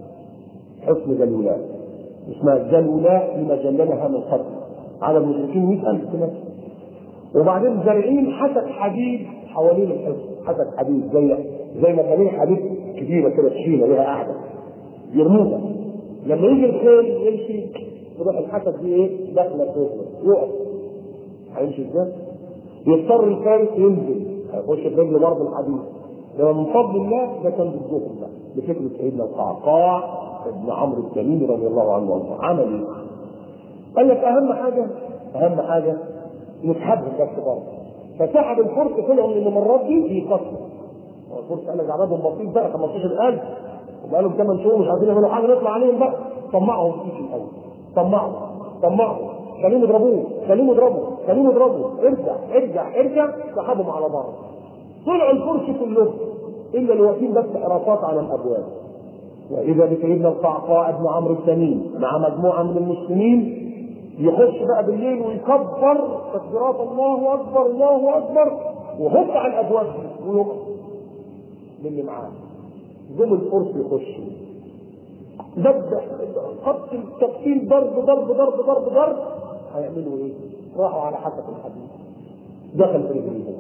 حصن جلولات اسمها جلولاء لما جللها من قبل على المشركين 100000 كده وبعدين زارعين حسك حديد حوالين الحصن حسك حديد زي زي ما كان حديد كبيره كده تخينه ليها قاعده يرموها لما يجي الخيل يمشي يروح الحسك دي ايه داخله في رجله يقف هيمشي ازاي؟ يضطر الفارس ينزل هيخش في رجله برضه الحديد لما من فضل الله ده كان ضدهم بقى بفكره سيدنا القعقاع ابن عمرو التميمي رضي الله عنه وارضاه عمل ايه؟ قال لك اهم حاجه اهم حاجه نسحبهم بس برضه فسحب الفرس طلعوا من الممرات دي في قتل هو الفرس قال لك عددهم بسيط بقى 15000 وبقى لهم 8 شهور مش عارفين يعملوا حاجه نطلع عليهم بقى طمعهم فيك الاول طمعهم طمعهم خليهم يضربوه خليهم يضربوا خليهم يضربوا ارجع ارجع ارجع سحبهم على بعض طلعوا الفرس كلهم الا اللي واقفين بس حراسات على الابواب واذا بسيدنا القعقاع بن عمرو التميم مع مجموعه من المسلمين يخش بقى بالليل ويكبر تكبيرات الله اكبر الله اكبر وهب على الابواب ويقف للي معاه جم الفرس يخشوا ذبح خط التقتيل ضرب ضرب ضرب ضرب ضرب هيعملوا ايه؟ راحوا على حسب الحديد دخل في رجليهم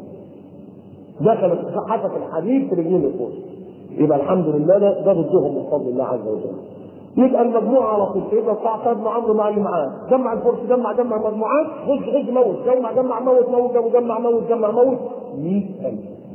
دخل حسب الحديد في رجلين الفرس يبقى الحمد لله ده ده ضدهم من فضل الله عز وجل يبقى المجموعه على طول سيدنا القعقاع بن عمرو مع اللي معاه جمع الفرس جمع جمع مجموعات غز غز موت جمع جمع موت موت جمع موت جمع موت 100000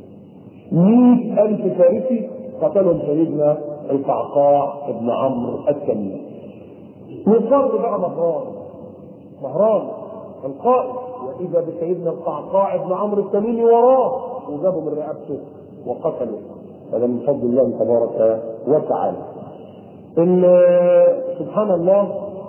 100000 فارسي قتلهم سيدنا القعقاع بن عمرو التميمي وصار بقى مهران مهران القائد واذا بسيدنا القعقاع بن عمرو التميمي وراه وجابوا من رقبته وقتلوا هذا من فضل الله تبارك وتعالى ان سبحان الله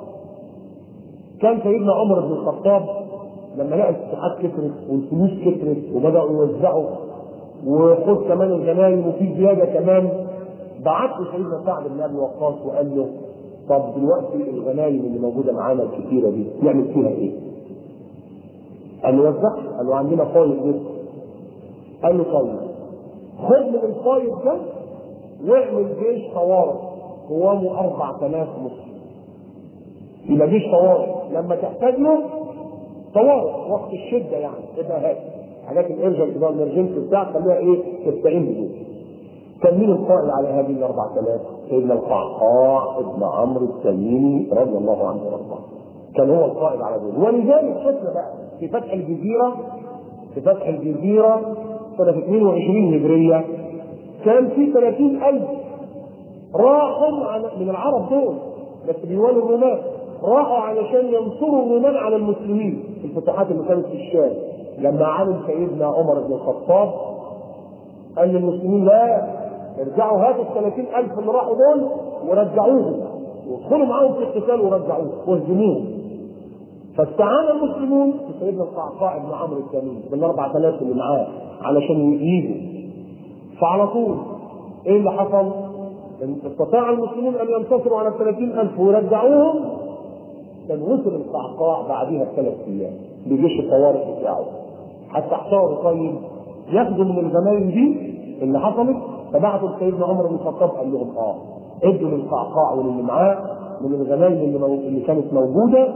كان سيدنا عمر بن الخطاب لما لقى الفتوحات كترت والفلوس كترت وبداوا يوزعوا وخد كمان الغنايم وفي زياده كمان بعت له سيدنا سعد بن ابي وقاص وقال له طب دلوقتي الغنايم اللي موجوده معانا الكثيره دي نعمل فيها ايه؟ قال له وزعها قال له عندنا فايض لسه قال له طيب خد من الفايض ده واعمل جيش طوارئ قوامه 4000 مسلم يبقى جيش طوارئ لما تحتاج له طوارئ وقت الشده يعني تبقى هات حاجات الارجنت بقى الامرجنسي بتاعك خليها ايه تستعين بدول كان مين القائد على هذه ال 4000 سيدنا القعقاع ابن عمرو التميمي رضي الله عنه وارضاه كان هو القائد على دول ولذلك شفنا بقى في فتح الجزيره في فتح الجزيره سنه 22 هجريه كان في 30000 راحوا من العرب دول بس بيوالوا الرومان راحوا علشان ينصروا الرومان على المسلمين في الفتوحات اللي كانت في الشام لما علم سيدنا عمر بن الخطاب قال للمسلمين لا ارجعوا هاتوا ال 30000 اللي راحوا دول ورجعوهم وادخلوا معاهم في القتال ورجعوهم واهزموهم فاستعان المسلمون بسيدنا القعقاع بن عمرو التميمي بال 4000 اللي معاه علشان يجيبوا فعلى طول ايه اللي حصل؟ ان استطاع المسلمون ان ينتصروا على ال 30000 ويرجعوهم كان وصل القعقاع بعدها بثلاث ايام بجيش الطوارئ بتاعه حتى احتاروا طيب ياخدوا من الغنايم دي اللي حصلت فبعتوا لسيدنا عمر بن الخطاب قال لهم اه ادوا للقعقاع واللي معاه من الغنايم اللي, مو... اللي كانت موجوده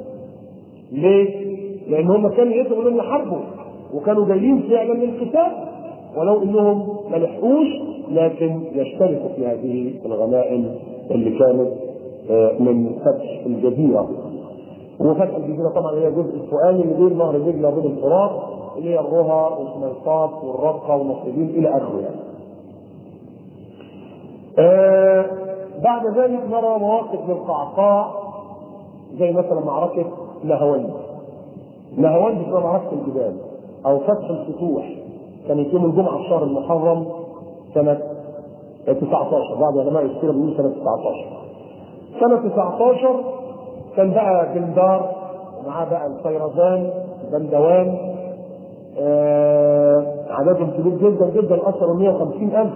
ليه؟ لان هم كانوا يدعوا لهم يحاربوا وكانوا جايين فعلا للقتال ولو انهم ما لحقوش لكن يشتركوا في هذه الغنائم اللي كانت من فتح الجزيره وفتح الجزيره طبعا هي الجزء الفؤادي اللي بين نهر دجله وبين الفرات اللي هي الرها والسميطات والرقه والنصيبين الى اخره يعني. آه بعد ذلك نرى مواقف للقعقاع زي مثلا معركه نهاوند. نهاوند اسمها معركه الجبال او فتح الفتوح كانت يوم الجمعه في شهر المحرم سنه 19 بعض علماء السيره بيقولوا سنه 19 سنه 19 كان بقى بندار ومعاه بقى الفيرزان بندوان آه عددهم كبير جدا جدا اثروا 150 الف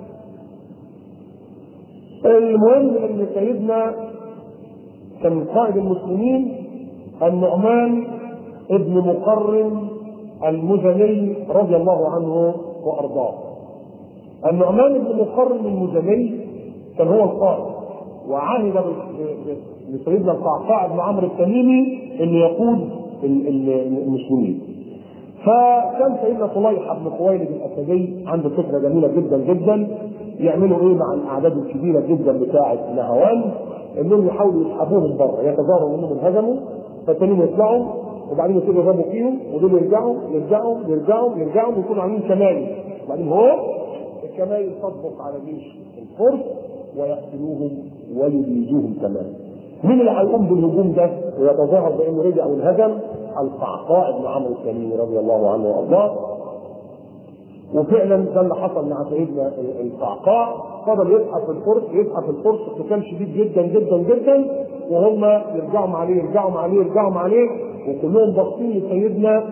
المهم ان سيدنا كان قائد المسلمين النعمان ابن مقرن المزني رضي الله عنه وارضاه النعمان بن مقرن المزني كان هو القائد وعهد لسيدنا القعقاع بن عمرو التميمي ان يقود المسلمين فكان سيدنا طليحه بن خويلد الاسدي عنده فكره جميله جدا جدا يعملوا ايه مع الاعداد الكبيره جدا بتاعه نهوان انهم يحاولوا يسحبوهم بره يتظاهروا انهم انهزموا فالتانيين يطلعوا وبعدين يصيروا يضربوا فيهم ودول يرجعوا يرجعوا يرجعوا يرجعوا ويكونوا عاملين كمائن وبعدين هو الكمائن تطبق على جيش الفرس ويقتلوهم ويبيدوهم كمان مين اللي هيقوم بالهجوم ده ويتظاهر بانه رجع وانهزم؟ القعقاع بن عمرو التميمي رضي الله عنه وارضاه وفعلا ده اللي حصل مع سيدنا القعقاع فضل يزحف الفرس يزحف الفرس قتال شديد جدا جدا جدا وهم يرجعوا عليه يرجعوا عليه يرجعوا عليه وكلهم باصين لسيدنا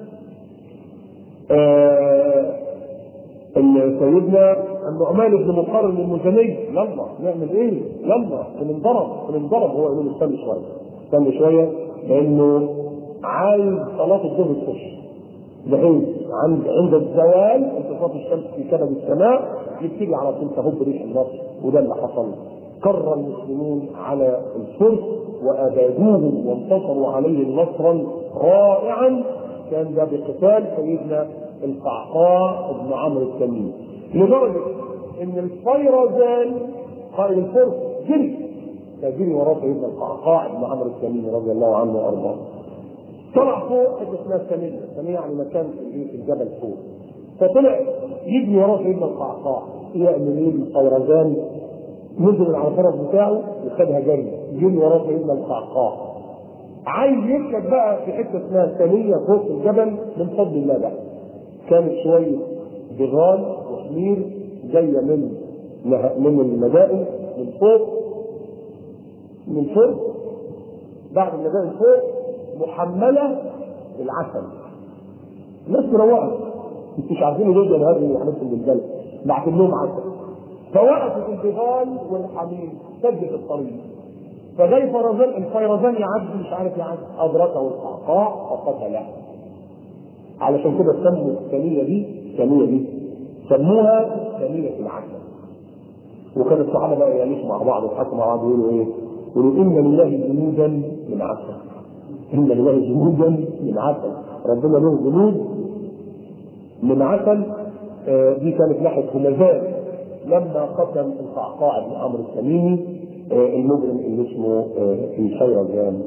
آه سيدنا النعمان بن مقرن المزني يلا نعمل ايه؟ يلا بننضرب بننضرب هو يقول استنى شويه استنى شويه لانه عايز صلاه الظهر تخش بحيث عند عند الزوال انتصاف الشمس في كبد السماء يبتدي على طول تهب ريح النصر وده اللي حصل كر المسلمون على الفرس وابادوهم وانتصروا عليهم نصرا رائعا كان ده بقتال سيدنا القعقاع بن عمرو التميمي لدرجه ان الفيرزان قائد الفرس جري فجري وراه سيدنا القعقاع بن عمرو التميمي رضي الله عنه وارضاه طلع فوق حته اسمها الثانيه، الثانيه يعني مكان في الجبل فوق. فطلع يجري وراه سيدنا القعقاع يعمل ايه الفيرزان نزل على الفرس بتاعه وخدها جري يجري وراه سيدنا القعقاع. عايز يركب بقى في حته اسمها الثانيه فوق الجبل من فضل الله بقى. كانت شويه بغال وحمير جايه من من المدائن من فوق من فوق بعد المدائن فوق محمله بالعسل الناس مروقه مش عارفين يجوا هذه حالتهم بالبلد بعت لهم عسل فوقفت الجبال والحمير سدت الطريق فجاي فرزان الفيرزان يعدي مش عارف يعدي ادركه القعقاع فقتله علشان كده سموا الثانيه دي الثانيه دي سموها ثانيه العسل وكان الصحابه بقى يعيشوا مع بعض ويضحكوا مع بعض ويقولوا ايه؟ يقولوا ان لله جنودا من عسل ان لله جنودا من عسل ربنا له جنود من عسل آه دي كانت ناحيه همذان لما قتل القعقاع بن عمرو التميمي آه المجرم اللي اسمه آه الفيرزان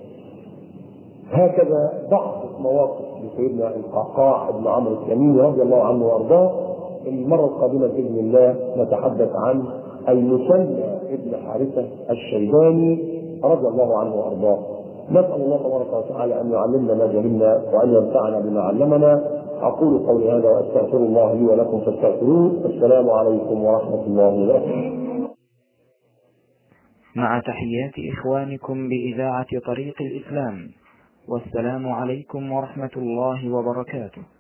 هكذا بعض مواقف لسيدنا القعقاع بن عمرو التميمي رضي الله عنه وارضاه المرة القادمة بإذن الله نتحدث عن المثنى ابن حارثة الشيباني رضي الله عنه وأرضاه نسأل الله تبارك وتعالى أن يعلمنا ما جهلنا وأن ينفعنا بما علمنا أقول قولي هذا وأستغفر الله لي ولكم فاستغفروه السلام عليكم ورحمة الله وبركاته مع تحيات إخوانكم بإذاعة طريق الإسلام والسلام عليكم ورحمة الله وبركاته